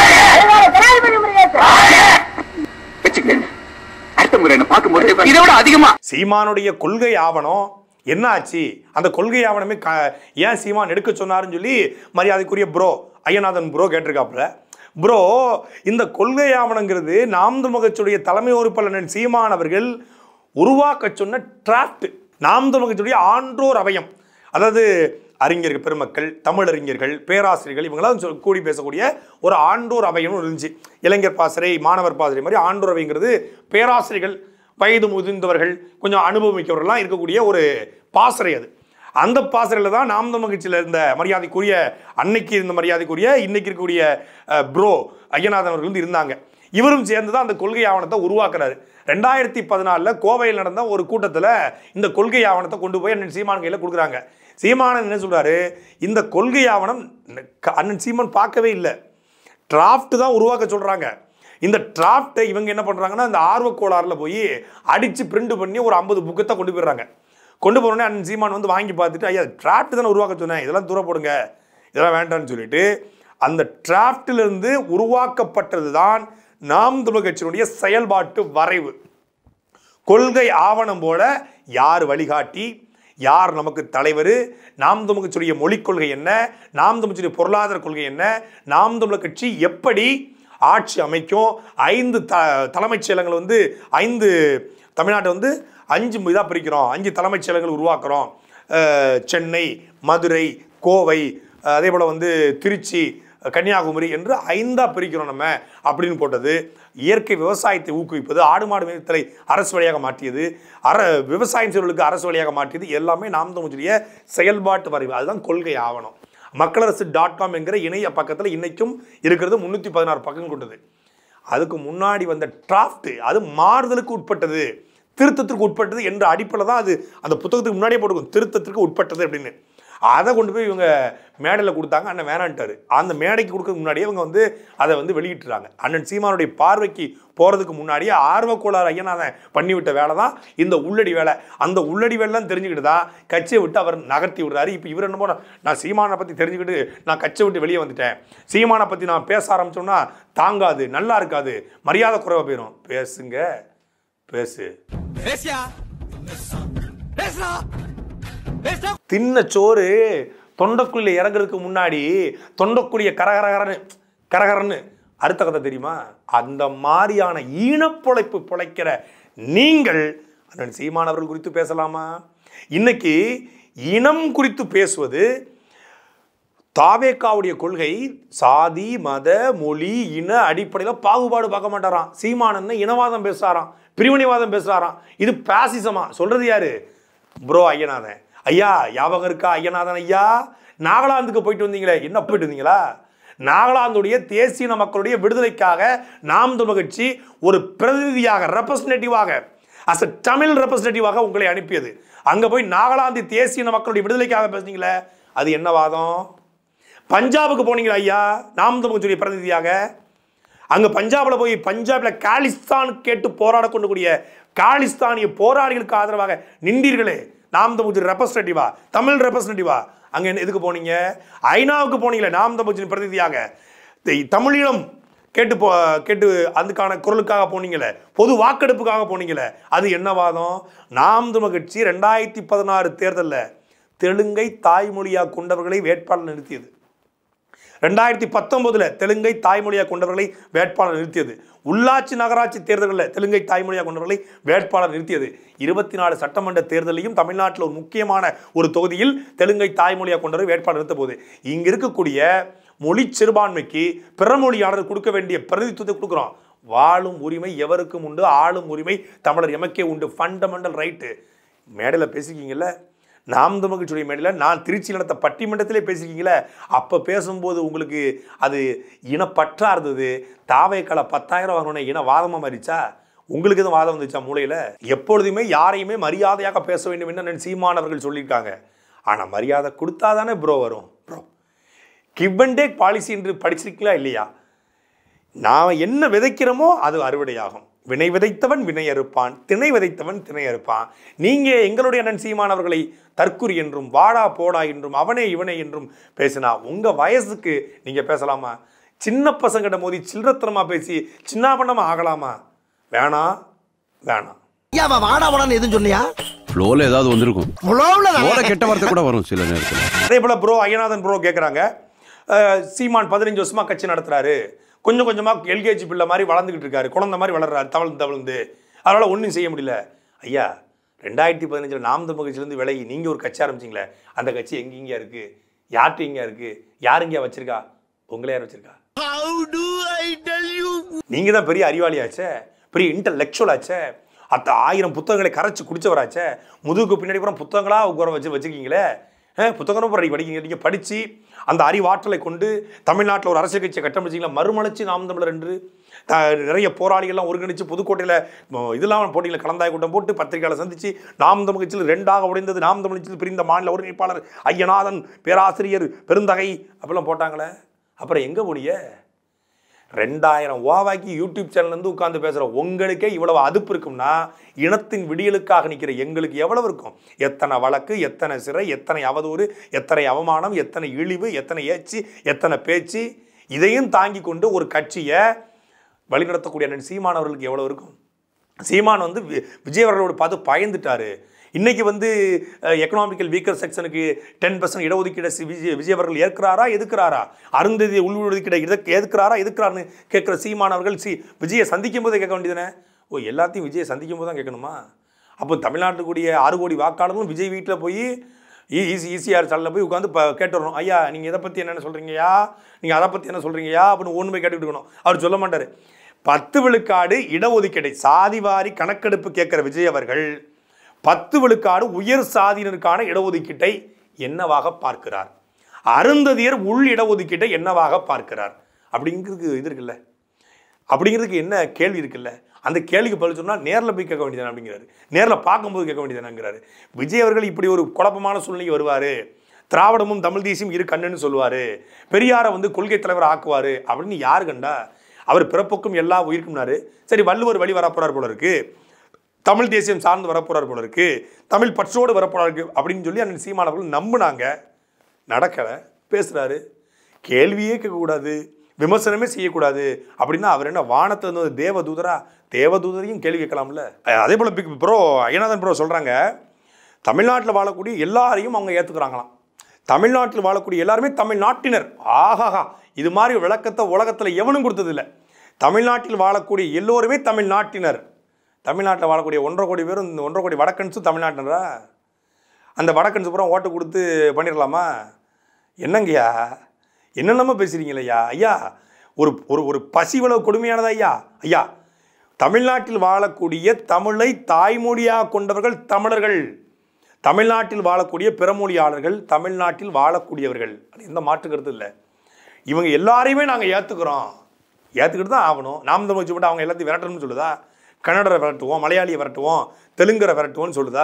அடுத்த முறை என்ன பார்க்கும்போது இதை விட அதிகமா சீமானுடைய கொள்கை ஆவணம் என்ன ஆச்சு அந்த கொள்கை ஆவணமே க ஏன் சீமான் எடுக்க சொன்னாருன்னு சொல்லி மரியாதைக்குரிய ப்ரோ ஐயநாதன் ப்ரோ கேட்டிருக்காப்புல ப்ரோ இந்த கொள்கை ஆவணங்கிறது நாம் தமிழகத்துடைய தலைமை உறுப்பாளர் சீமான் அவர்கள் உருவாக்க சொன்ன டிராஃப்ட் நாம் தமிழகத்துடைய ஆன்றோர் அவையம் அதாவது அறிஞர்கள் பெருமக்கள் தமிழறிஞர்கள் பேராசிரியர்கள் இவங்களாம் சொல் கூடி பேசக்கூடிய ஒரு ஆண்டோர் அவையம்னு இருந்துச்சு இளைஞர் பாசறை மாணவர் பாசறை மாதிரி ஆண்டோர் அவைங்கிறது பேராசிரியர்கள் வயது முதிர்ந்தவர்கள் கொஞ்சம் அனுபவமிக்கவர்கள்லாம் இருக்கக்கூடிய ஒரு பாசறை அது அந்த பாசறையில் தான் நாம் தமிழ் கட்சியில் இருந்த மரியாதைக்குரிய அன்னைக்கு இருந்த மரியாதைக்குரிய இன்னைக்கு இருக்கக்கூடிய ப்ரோ ஐயநாதன் அவர்கள் வந்து இருந்தாங்க இவரும் சேர்ந்து தான் அந்த கொள்கை ஆவணத்தை உருவாக்குறாரு ரெண்டாயிரத்தி பதினாலில் கோவையில் நடந்த ஒரு கூட்டத்தில் இந்த கொள்கை ஆவணத்தை கொண்டு போய் அண்ணன் சீமான் கையில் கொடுக்குறாங்க சீமானன் என்ன சொல்றாரு இந்த கொள்கை ஆவணம் க- அண்ணன் சீமான் பார்க்கவே இல்லை டிராஃப்ட் தான் உருவாக்க சொல்றாங்க இந்த டிராஃப்ட்டை இவங்க என்ன பண்றாங்கன்னா இந்த ஆர்வ கோளாறுல போய் அடிச்சு பிரிண்ட் பண்ணி ஒரு ஐம்பது புக்கத்தை கொண்டு போயிடுறாங்க கொண்டு போனோடனே அண்ணன் சீமான் வந்து வாங்கி பார்த்துட்டு ஐயா டிராஃப்ட் தானே உருவாக்க சொன்னேன் இதெல்லாம் தூர போடுங்க இதெல்லாம் வேண்டாம்னு சொல்லிட்டு அந்த டிராஃப்ட்ல இருந்து உருவாக்கப்பட்டது தான் நாம் தமிழ் கட்சியினுடைய செயல்பாட்டு வரைவு கொள்கை ஆவணம் போல யார் வழிகாட்டி யார் நமக்கு தலைவர் நாம் தமிழ் கட்சியுடைய மொழிக் கொள்கை என்ன நாம் தமிழ் கட்சியுடைய பொருளாதார கொள்கை என்ன நாம் தமிழர் கட்சி எப்படி ஆட்சி அமைக்கும் ஐந்து த தலைமைச் செயலகங்கள் வந்து ஐந்து தமிழ்நாட்டை வந்து அஞ்சு இதாக பிரிக்கிறோம் அஞ்சு தலைமைச் செயலகங்கள் உருவாக்குறோம் அஹ், சென்னை மதுரை கோவை அஹ், அதே போல் வந்து திருச்சி கன்னியாகுமரி என்று ஐந்தா பிரிக்கிறோம் நம்ம அப்படின்னு போட்டது இயற்கை விவசாயத்தை ஊக்குவிப்பது ஆடு மாடு மேய்த்தலை அரசு வழியாக மாற்றியது அற விவசாயம் செய்வர்களுக்கு அரசு வழியாக மாற்றியது எல்லாமே நாம் தமிழுடைய செயல்பாட்டு வரைவு அதுதான் கொள்கை ஆவணம் மக்களரசு டாட் காம் என்கிற இணைய பக்கத்தில் இன்னைக்கும் இருக்கிறது முந்நூற்றி பதினாறு பக்கம் கொண்டது அதுக்கு முன்னாடி வந்த டிராஃப்ட் அது மாறுதலுக்கு உட்பட்டது திருத்தத்திற்கு உட்பட்டது என்ற அடிப்படையில் தான் அது அந்த புத்தகத்துக்கு முன்னாடியே போட்டுக்கும் திருத்தத்திற்கு உட்பட்டது அப்படின்னு அதை கொண்டு போய் இவங்க மேடையில் கொடுத்தாங்க அண்ணன் வேணான்ட்டாரு அந்த மேடைக்கு கொடுக்கறதுக்கு முன்னாடியே இவங்க வந்து அதை வந்து வெளியிட்டுறாங்க அண்ணன் சீமானுடைய பார்வைக்கு போகிறதுக்கு முன்னாடியே ஆர்வக்கோளாறு ஐயனாதன் பண்ணிவிட்ட வேலை தான் இந்த உள்ளடி வேலை அந்த உள்ளடி வேலைலாம் தெரிஞ்சுக்கிட்டு தான் கட்சியை விட்டு அவர் நகர்த்தி விடுறாரு இப்போ இவர் என்னமோ நான் நான் சீமானை பற்றி தெரிஞ்சுக்கிட்டு நான் கட்சியை விட்டு வெளியே வந்துட்டேன் சீமானை பற்றி நான் பேச ஆரம்பிச்சோம்னா தாங்காது நல்லா இருக்காது மரியாதை குறைவாக போயிடும் பேசுங்க பேசு தின்ன சோறு தொண்டைக்குழியில் இறங்குறதுக்கு முன்னாடி தொண்டைக்குழிய கரகரகரன்னு கரகரன்னு அடுத்த கதை தெரியுமா அந்த மாதிரியான ஈனப்பொழைப்பு பிழைக்கிற நீங்கள் அண்ணன் சீமானவர்கள் குறித்து பேசலாமா இன்னைக்கு இனம் குறித்து பேசுவது தாவேக்காவுடைய கொள்கை சாதி மத மொழி இன அடிப்படையில் பாகுபாடு பார்க்க மாட்டாராம் சீமானன்னு இனவாதம் பேசுறாராம் பிரிவினைவாதம் பேசுறாராம் இது பாசிசமா சொல்றது யாரு ப்ரோ ஐயநாதன் ஐயா ஞாபகம் இருக்கா ஐயநாதன் ஐயா நாகாலாந்துக்கு போயிட்டு வந்தீங்களே என்ன போயிட்டு வந்தீங்களா நாகாலாந்துடைய தேசிய மக்களுடைய விடுதலைக்காக நாம் தமிழ் கட்சி ஒரு பிரதிநிதியாக ரெப்ரசன்டேட்டிவாக அஸ் அ தமிழ் ரெப்ரசன்டேட்டிவாக உங்களை அனுப்பியது அங்க போய் நாகாலாந்து தேசிய மக்களுடைய விடுதலைக்காக பேசுனீங்களே அது என்ன வாதம் பஞ்சாபுக்கு போனீங்களா ஐயா நாம் தமிழ் கட்சியுடைய பிரதிநிதியாக அங்க பஞ்சாப்ல போய் பஞ்சாப்ல காலிஸ்தான் கேட்டு போராட கொண்டக்கூடிய காலிஸ்தானிய போராளிகளுக்கு ஆதரவாக நின்றீர்களே நாம் தமிழ் ரெப்ரசன்டேட்டிவா தமிழ் ரெப்ரசன்டேட்டிவா அங்க என்ன எதுக்கு போனீங்க ஐநாவுக்கு போனீங்களே நாம் தமிழ் பிரதிநிதியாக தி- தமிழீழம் கேட்டு போ கேட்டு அதுக்கான குரலுக்காக போனீங்களே பொது வாக்கெடுப்புக்காக போனீங்களே அது என்ன வாதம் நாம் தமிழ் கட்சி ரெண்டாயிரத்தி பதினாறு தேர்தலில் தெலுங்கை தாய்மொழியா கொண்டவர்களை வேட்பாளர் நிறுத்தியது ரெண்டாயிரத்தி பத்தொன்பதுல தெலுங்கை தாய்மொழியாக கொண்டவர்களை வேட்பாளர் நிறுத்தியது உள்ளாட்சி நகராட்சி தேர்தல்களில் தெலுங்கை தாய்மொழியாக கொண்டவர்களை வேட்பாளர் நிறுத்தியது இருபத்தி நாலு சட்டமன்ற தேர்தலையும் தமிழ்நாட்டில் ஒரு முக்கியமான ஒரு தொகுதியில் தெலுங்கை தாய்மொழியாக கொண்டவர் வேட்பாளர் நிறுத்த போகுது இங்க இருக்கக்கூடிய மொழி சிறுபான்மைக்கு பிற மொழியாளர் கொடுக்க வேண்டிய பிரதித்துவத்தை கொடுக்குறோம் வாழும் உரிமை எவருக்கும் உண்டு ஆளும் உரிமை தமிழர் எமக்கே உண்டு ஃபண்டமெண்டல் ரைட்டு மேடையில் பேசிக்கிங்கல்ல நாம் தமிழ்ச்சியுடைய மேடையில் நான் திருச்சி நடத்த பட்டிமன்றத்திலே பேசியிருக்கீங்களே அப்போ பேசும்போது உங்களுக்கு அது இனப்பற்றா இருந்தது தாவைக்கால பத்தாயிரம் வாங்கணும் இன வாதமாக மாறிச்சா உங்களுக்கு எதுவும் வாதம் வந்துச்சா மூளையில் எப்பொழுதுமே யாரையுமே மரியாதையாக பேச வேண்டும் என்று நான் சீமானவர்கள் சொல்லியிருக்காங்க ஆனால் மரியாதை கொடுத்தா தானே ப்ரோ வரும் bro give and take policy என்று படிச்சிருக்கீங்களா இல்லையா நாம் என்ன விதைக்கிறோமோ அது அறுவடையாகும் வினை விதைத்தவன் வினை அறுப்பான் திணை விதைத்தவன் திணை அறுப்பான் நீங்க எங்களுடைய அண்ணன் சீமானவர்களை தற்குறி என்றும் வாடா போடா என்றும் அவனே இவனே என்றும் பேசினா உங்க வயசுக்கு நீங்க பேசலாமா சின்ன பசங்கிட்ட மோதி சில்லறத்தனமா பேசி சின்னாபண்ணமா ஆகலாமா வேணாம் வேணாம் அவன் வாடா வாடான்னு எதுவும் சொன்னியா ஃப்ளோல ஏதாவது வந்திருக்கும் புலவுல ஃப்ளோல கெட்ட வார்த்தை கூட வரும் சில நேரத்தில் அதே போல் ப்ரோ ஐயநாதன் ப்ரோ கேட்குறாங்க சீமான் பதினஞ்சு வருஷமா கட்சி நடத்துறாரு கொஞ்சம் கொஞ்சமாக எல்கேஜி பிள்ளை மாதிரி வளர்ந்துக்கிட்டு இருக்காரு குழந்தை மாதிரி வளர்றாரு தவழ்ந்து தவழ்ந்து அதனால் ஒன்றும் செய்ய முடியல ஐயா ரெண்டாயிரத்தி பதினஞ்சில் நாம் தமிழ் கட்சியிலேருந்து விலகி நீங்கள் ஒரு கட்சி ஆரம்பிச்சிங்களே அந்த கட்சி எங்கெங்கேயா இருக்குது யார்கிட்ட எங்கேயா இருக்குது யார் எங்கேயா வச்சிருக்கா உங்களே யார் வச்சிருக்கா நீங்கள் தான் பெரிய அறிவாளியாச்சே பெரிய இன்டலெக்சுவல் ஆச்சே அத்த ஆயிரம் புத்தகங்களை கரைச்சி குடிச்சவராச்சே முதுகுக்கு பின்னாடி பூரா புத்தகங்களா உட்கார வச்சு வச்சிருக்கீங்களே அஹ், புத்தகம் பூரா படிக்கிறீங்க நீங்கள் படித்து அந்த அறிவாற்றலை கொண்டு தமிழ்நாட்டில் ஒரு அரசியல் கட்சியை கட்டமைச்சிங்களா மறுமலர்ச்சி நாம் தமிழர் என்று த நிறைய போராளிகள்லாம் ஒருங்கிணைச்சு புதுக்கோட்டையில் ம- இதெல்லாம் போட்டியில் கலந்தாய் கூட்டம் போட்டு பத்திரிகையாளர் சந்திச்சு நாம் தமிழ் கட்சியில் ரெண்டாக உடைந்தது நாம் தமிழ் கட்சியில் பிரிந்த மாநில ஒருங்கிணைப்பாளர் ஐயநாதன் பேராசிரியர் பெருந்தகை அப்படிலாம் போட்டாங்களே அப்புறம் எங்கே போனீங்க ரெண்டாயிரம் ஓவாக்கி யூடியூப் சேனல்லேருந்து உட்காந்து பேசுகிற உங்களுக்கே இவ்வளவு அதுப்பு இருக்கும்னா இனத்தின் விடியலுக்காக நிற்கிற எங்களுக்கு எவ்வளவு இருக்கும் எத்தனை வழக்கு எத்தனை சிறை எத்தனை அவதூறு எத்தனை அவமானம் எத்தனை இழிவு எத்தனை ஏச்சு எத்தனை பேச்சு இதையும் தாங்கி கொண்டு ஒரு கட்சியை வழிநடத்தக்கூடிய அண்ணன் சீமான் அவர்களுக்கு எவ்வளவு இருக்கும் சீமான் வந்து வி- விஜய் அவர்களோட பார்த்து பயந்துட்டாரு இன்னைக்கு வந்து எக்கனாமிக்கல் வீக்கர் செக்ஷனுக்கு டென் பர்சன்ட் இடஒதுக்கீடு சி- விஜய் விஜய் அவர்கள் ஏற்கிறாரா எதுக்குறாரா அருந்ததி உள்ஒதுக்கீடு எதுக்கு எதுக்குறாரா எதுக்குறான்னு கேட்குற சீமான் அவர்கள் சி விஜயை சந்திக்கும் போதே கேட்க வேண்டியதுனே ஓ எல்லாத்தையும் விஜயை சந்திக்கும் போது தான் கேட்கணுமா அப்போ தமிழ்நாட்டுக்குரிய ஆறு கோடி வாக்காளர்களும் விஜய் வீட்டில் போய் ஈசி ஈசிஆர் சேனலில் போய் உட்காந்து இப்போ கேட்டு வரணும் ஐயா நீங்கள் இதை பற்றி என்னென்ன சொல்கிறீங்கயா நீங்கள் அதை பற்றி என்ன சொல்கிறீங்கயா அப்படின்னு ஒன்று போய் கேட்டுக்கிட்டு இருக்கணும் அவர் சொல்ல மாட்டார் பத்து விழுக்காடு இடஒதுக்கீடை சாதிவாரி கணக்கெடுப்பு கேட்குற விஜய் அவர்கள் பத்து விழுக்காடு உயர் சாதியினருக்கான இடஒதுக்கீட்டை என்னவாக பார்க்கிறார் அருந்ததியர் உள் இடஒதுக்கீட்டை என்னவாக பார்க்கிறார் அப்படிங்கிறதுக்கு இது இருக்குல்ல அப்படிங்கிறதுக்கு என்ன கேள்வி இருக்குல்ல அந்த கேள்விக்கு பதில் சொன்னால் நேரில் போய் கேட்க வேண்டியதானே அப்படிங்கிறாரு நேரில் பார்க்கும்போது கேட்க வேண்டியதானங்கிறாரு விஜய் அவர்கள் இப்படி ஒரு குழப்பமான சூழ்நிலைக்கு வருவார் திராவிடமும் தமிழ் தேசியம் இரு கண்ணுன்னு சொல்லுவார் பெரியாரை வந்து கொள்கை தலைவர் ஆக்குவார் அப்படின்னு யார் கண்டா அவர் பிறப்புக்கும் எல்லா உயிருக்கும்னாரு சரி வள்ளுவர் வழி வரப்போறார் போல இருக்கு தமிழ் தேசியம் சார்ந்து வரப்போறார் போல இருக்கு தமிழ் பற்றோடு வரப்போறார் இருக்கு அப்படின்னு சொல்லி அண்ணன் சீமானவர்கள் நம்புனாங்க நடக்கலை பேசுகிறாரு கேள்வியே கேட்கக்கூடாது விமர்சனமே செய்யக்கூடாது அப்படின்னா அவர் என்ன வானத்தை இருந்தது தேவதூதரா தேவதூதரையும் கேள்வி கேட்கலாம்ல அஹ் அதே போல் பிக் ப்ரோ ஐயநாதன் ப்ரோ சொல்கிறாங்க தமிழ்நாட்டில் வாழக்கூடிய எல்லாரையும் அவங்க ஏற்றுக்கிறாங்களாம் தமிழ்நாட்டில் வாழக்கூடிய எல்லாருமே தமிழ்நாட்டினர் ஆஹாஹா இது மாதிரி விளக்கத்தை உலகத்தில் எவனும் கொடுத்ததில்லை தமிழ்நாட்டில் வாழக்கூடிய எல்லோருமே தமிழ்நாட்டினர் தமிழ்நாட்டில் வாழக்கூடிய ஒன்றரை கோடி பேரும் இந்த ஒன்றரை கோடி வடக்கன்ஸும் தமிழ்நாட்டினரா அந்த வடக்கன்ஸ் பூரா ஓட்டு கொடுத்து பண்ணிடலாமா என்னங்கய்யா என்னென்னமோ பேசுகிறீங்களே ஐயா ஐயா ஒரு ஒரு ஒரு பசிவளவு கொடுமையானதா ஐயா ஐயா தமிழ்நாட்டில் வாழக்கூடிய தமிழை தாய்மொழியாக கொண்டவர்கள் தமிழர்கள் தமிழ்நாட்டில் வாழக்கூடிய பிறமொழியாளர்கள் தமிழ்நாட்டில் வாழக்கூடியவர்கள் அது எந்த மாற்று கருத்து இல்லை இவங்க எல்லாரையுமே நாங்கள் ஏற்றுக்கிறோம் ஏற்றுக்கிட்டு தான் ஆகணும் நாம் தமிழ் வச்சு மட்டும் அவங்க எல்லாத்தையும் விரட்டணும்னு சொல்லுதா கன்னடரை விரட்டுவோம் மலையாளியை விரட்டுவோம் தெலுங்கரை விரட்டுவோம்னு சொல்லுதா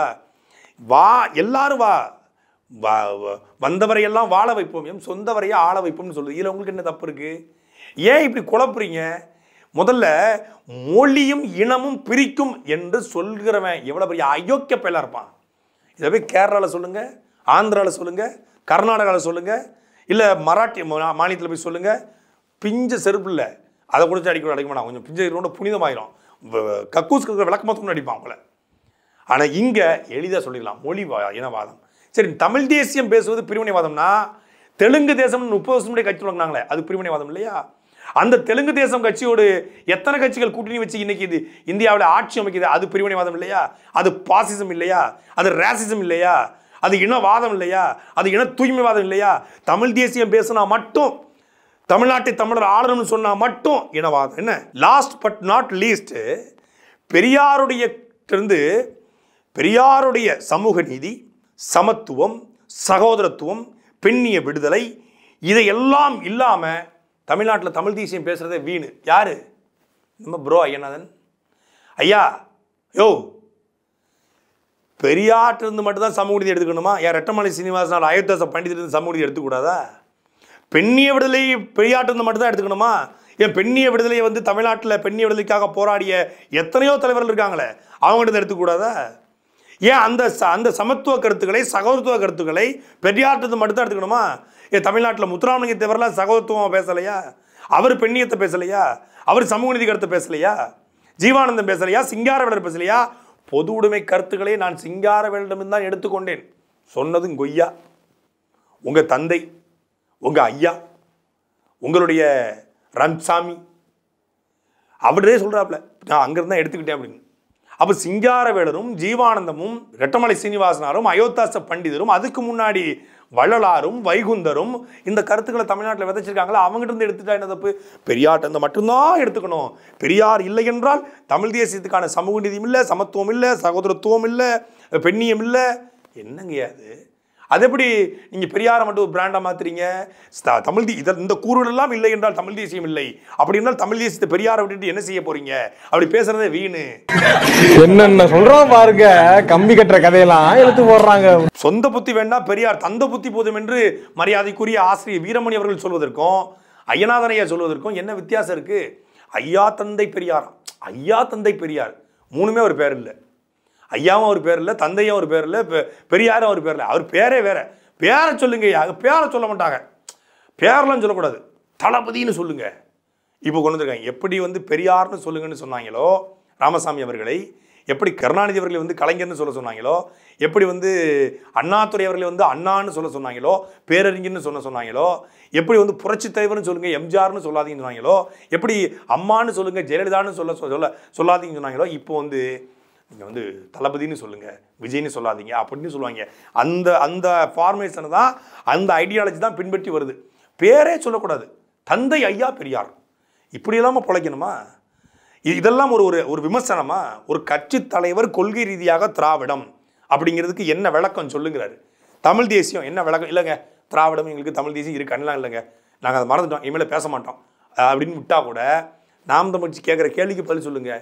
வா எல்லாரும் வா வா வ- வந்தவரையெல்லாம் வாழ வைப்போம் எம் சொந்தவரையே ஆள வைப்போம்னு சொல்லுது இதில் உங்களுக்கு என்ன தப்பு இருக்கு ஏன் இப்படி குழப்புறீங்க முதல்ல மொழியும் இனமும் பிரிக்கும் என்று சொல்கிறவன் எவ்வளோ பெரிய அயோக்கிய பயலாக இருப்பான் இதை போய் கேரளாவில் சொல்லுங்கள் ஆந்திராவில் சொல்லுங்கள் கர்நாடகாவில் சொல்லுங்கள் இல்லை மராட்டி மாநிலத்தில் போய் சொல்லுங்கள் பிஞ்ச செருப்பு இல்லை அதை கொடுத்து அடிக்க அடிக்க மாட்டான் கொஞ்சம் பிஞ்ச ரொம்ப புனிதமாயிரும் வ- கக்கூஸ்க்கு இருக்கிற விளக்கமத்துக்கு அடிப்பான் அவங்கள ஆனால் இங்கே எளிதாக சொல்லிடலாம் மொழி வா- இனவாதம் சரி தமிழ் தேசியம் பேசுவது பிரிவினைவாதம்னா தெலுங்கு தேசம்னு முப்பது வருஷம் முன்னாடி கட்சி தொடங்கினாங்களே அது பிரிவினைவாதம் இல்லையா அந்த தெலுங்கு தேசம் கட்சியோடு எத்தனை கட்சிகள் கூட்டணி வச்சு இன்னைக்கு இது இந்தியாவில் ஆட்சி அமைக்குது அது பிரிவினைவாதம் இல்லையா அது பாசிசம் இல்லையா அது ரேசிசம் இல்லையா அது இனவாதம் இல்லையா அது இன தூய்மைவாதம் இல்லையா தமிழ் தேசியம் பேசினா மட்டும் தமிழ்நாட்டை தமிழர் ஆளணும்னு சொன்னா மட்டும் இனவாதம் என்ன லாஸ்ட் பட் நாட் லீஸ்ட் பெரியாருடைய இருந்து பெரியாருடைய சமூக நீதி சமத்துவம் சகோதரத்துவம் பெண்ணிய விடுதலை இதையெல்லாம் இல்லாம தமிழ்நாட்டில் தமிழ் தேசியம் பேசுறதே வீணு யாரு நம்ம ப்ரோ ஐயநாதன் ஐயா யோ பெரியாற்றிருந்து மட்டும்தான் சமூக நீதி எடுத்துக்கணுமா யார் ரெட்டமலை சீனிவாசன் அயோத்தாச பண்டிதர் சமூக நீதி எடுத்துக்கூடாதா பெண்ணிய விடுதலை பெரியாற்றிருந்து மட்டும்தான் எடுத்துக்கணுமா ஏன் பெண்ணிய விடுதலையை வந்து தமிழ்நாட்டில் பெண்ணிய விடுதலைக்காக போராடிய எத்தனையோ தலைவர்கள் இருக்காங்களே அவங்ககிட்ட எடுத்துக்கூடாதா ஏன் அந்த ச- அந்த சமத்துவ கருத்துக்களை சகோதரத்துவ கருத்துக்களை பெரியாற்றிருந்து மட்டும்தான் எடுத்துக்கணுமா ஏன் தமிழ்நாட்டில் முத்துராமலிங்க தேவரெல்லாம் சகோதரத்துவம் பேசலையா அவர் பெண்ணியத்தை பேசலையா அவர் சமூக நீதி கருத்தை பேசலையா ஜீவானந்தம் பேசலையா சிங்காரவேலர் பேசலையா பொது உடைமை கருத்துக்களை நான் சிங்காரவேலரிடம் தான் எடுத்துக்கொண்டேன் சொன்னதும் கொய்யா உங்க தந்தை உங்க ஐயா உங்களுடைய ரன்சாமி அவரே சொல்றாப்ல நான் அங்கிருந்து தான் எடுத்துக்கிட்டேன் அப்படின்னு அப்போ சிங்காரவேலரும் ஜீவானந்தமும் ரெட்டமலை சீனிவாசனாரும் அயோத்தாச பண்டிதரும் அதுக்கு முன்னாடி வள்ளலாரும் வைகுந்தரும் இந்த கருத்துக்களை தமிழ்நாட்டில் விதைச்சிருக்காங்களா அவங்ககிட்ட இருந்து எடுத்துட்டா என்ன தப்பு பெரியார்ட்ட இருந்து மட்டும்தான் எடுத்துக்கணும் பெரியார் இல்லை என்றால் தமிழ் தேசியத்துக்கான சமூக நீதியும் இல்லை சமத்துவம் இல்லை சகோதரத்துவம் இல்லை பெண்ணியம் இல்லை என்னங்கய்யா அது அது எப்படி நீங்கள் பெரியாரை மட்டும் ஒரு பிராண்டாக மாத்துறீங்க ஸ்த- தமிழ் தே- இத- இந்த கூறுகள் எல்லாம் இல்லை என்றால் தமிழ் தேசியம் இல்லை அப்படி இருந்தால் தமிழ் தேசியத்தை பெரியாரை விட்டுட்டு என்ன செய்ய போறீங்க அப்படி பேசுறதே வீணு என்னென்ன சொல்றான் பாருங்க கம்பி கட்டுற கதையெல்லாம் எடுத்து போடுறாங்க சொந்த புத்தி வேண்டாம் பெரியார் தந்த புத்தி போதும் என்று மரியாதைக்குரிய ஆசிரியர் வீரமணி அவர்கள் சொல்வதற்கும் ஐயநாதன் ஐயா சொல்வதற்கும் என்ன வித்தியாசம் இருக்கு ஐயா தந்தை பெரியார் ஐயா தந்தை பெரியார் மூணுமே ஒரு பேர் இல்லை ஐயாவும் ஒரு பேர் இல்லை தந்தையும் ஒரு பேர் இல்லை பெ- பெரியாரும் ஒரு பேர் இல்லை அவர் பேரே வேற பேரை சொல்லுங்க ஐயா பேரை சொல்ல மாட்டாங்க பேரெல்லாம் சொல்லக்கூடாது தளபதின்னு சொல்லுங்க இப்போ கொண்டு வந்திருக்காங்க எப்படி வந்து பெரியார்னு சொல்லுங்கன்னு சொன்னாங்களோ ராமசாமி அவர்களை எப்படி கருணாநிதி அவர்களை வந்து கலைஞர்னு சொல்ல சொன்னாங்களோ எப்படி வந்து அண்ணாதுரை அவர்களை வந்து அண்ணான்னு சொல்ல சொன்னாங்களோ பேரறிஞர்னு சொல்ல சொன்னாங்களோ எப்படி வந்து புரட்சி தலைவர்னு சொல்லுங்க எம்ஜிஆர்னு சொல்லாதீங்கன்னு சொன்னாங்களோ எப்படி அம்மான்னு சொல்லுங்க ஜெயலலிதான்னு சொல்ல சொல்ல சொல்லாதீங்கன்னு சொன்னாங்களோ இப்போ வந்து நீங்கள் வந்து தளபதின்னு சொல்லுங்க விஜய்னு சொல்லாதீங்க அப்படின்னு சொல்லுவாங்க அந்த அந்த ஃபார்மேஷனை தான் அந்த ஐடியாலஜி தான் பின்பற்றி வருது பேரே சொல்லக்கூடாது தந்தை ஐயா பெரியார் இப்படி இல்லாமல் பிழைக்கணுமா இ- இதெல்லாம் ஒரு ஒரு ஒரு விமர்சனமா ஒரு கட்சி தலைவர் கொள்கை ரீதியாக திராவிடம் அப்படிங்கிறதுக்கு என்ன விளக்கம் சொல்லுங்கிறாரு தமிழ் தேசியம் என்ன விளக்கம் இல்லைங்க திராவிடம் எங்களுக்கு தமிழ் தேசியம் இருக்கு கண்ணலாம் இல்லைங்க நாங்கள் அதை மறந்துட்டோம் இனிமேல் பேச மாட்டோம் அஹ் அப்படின்னு விட்டா கூட நாம் தமிழ்ச்சி கேட்குற கேள்விக்கு பதில் சொல்லுங்க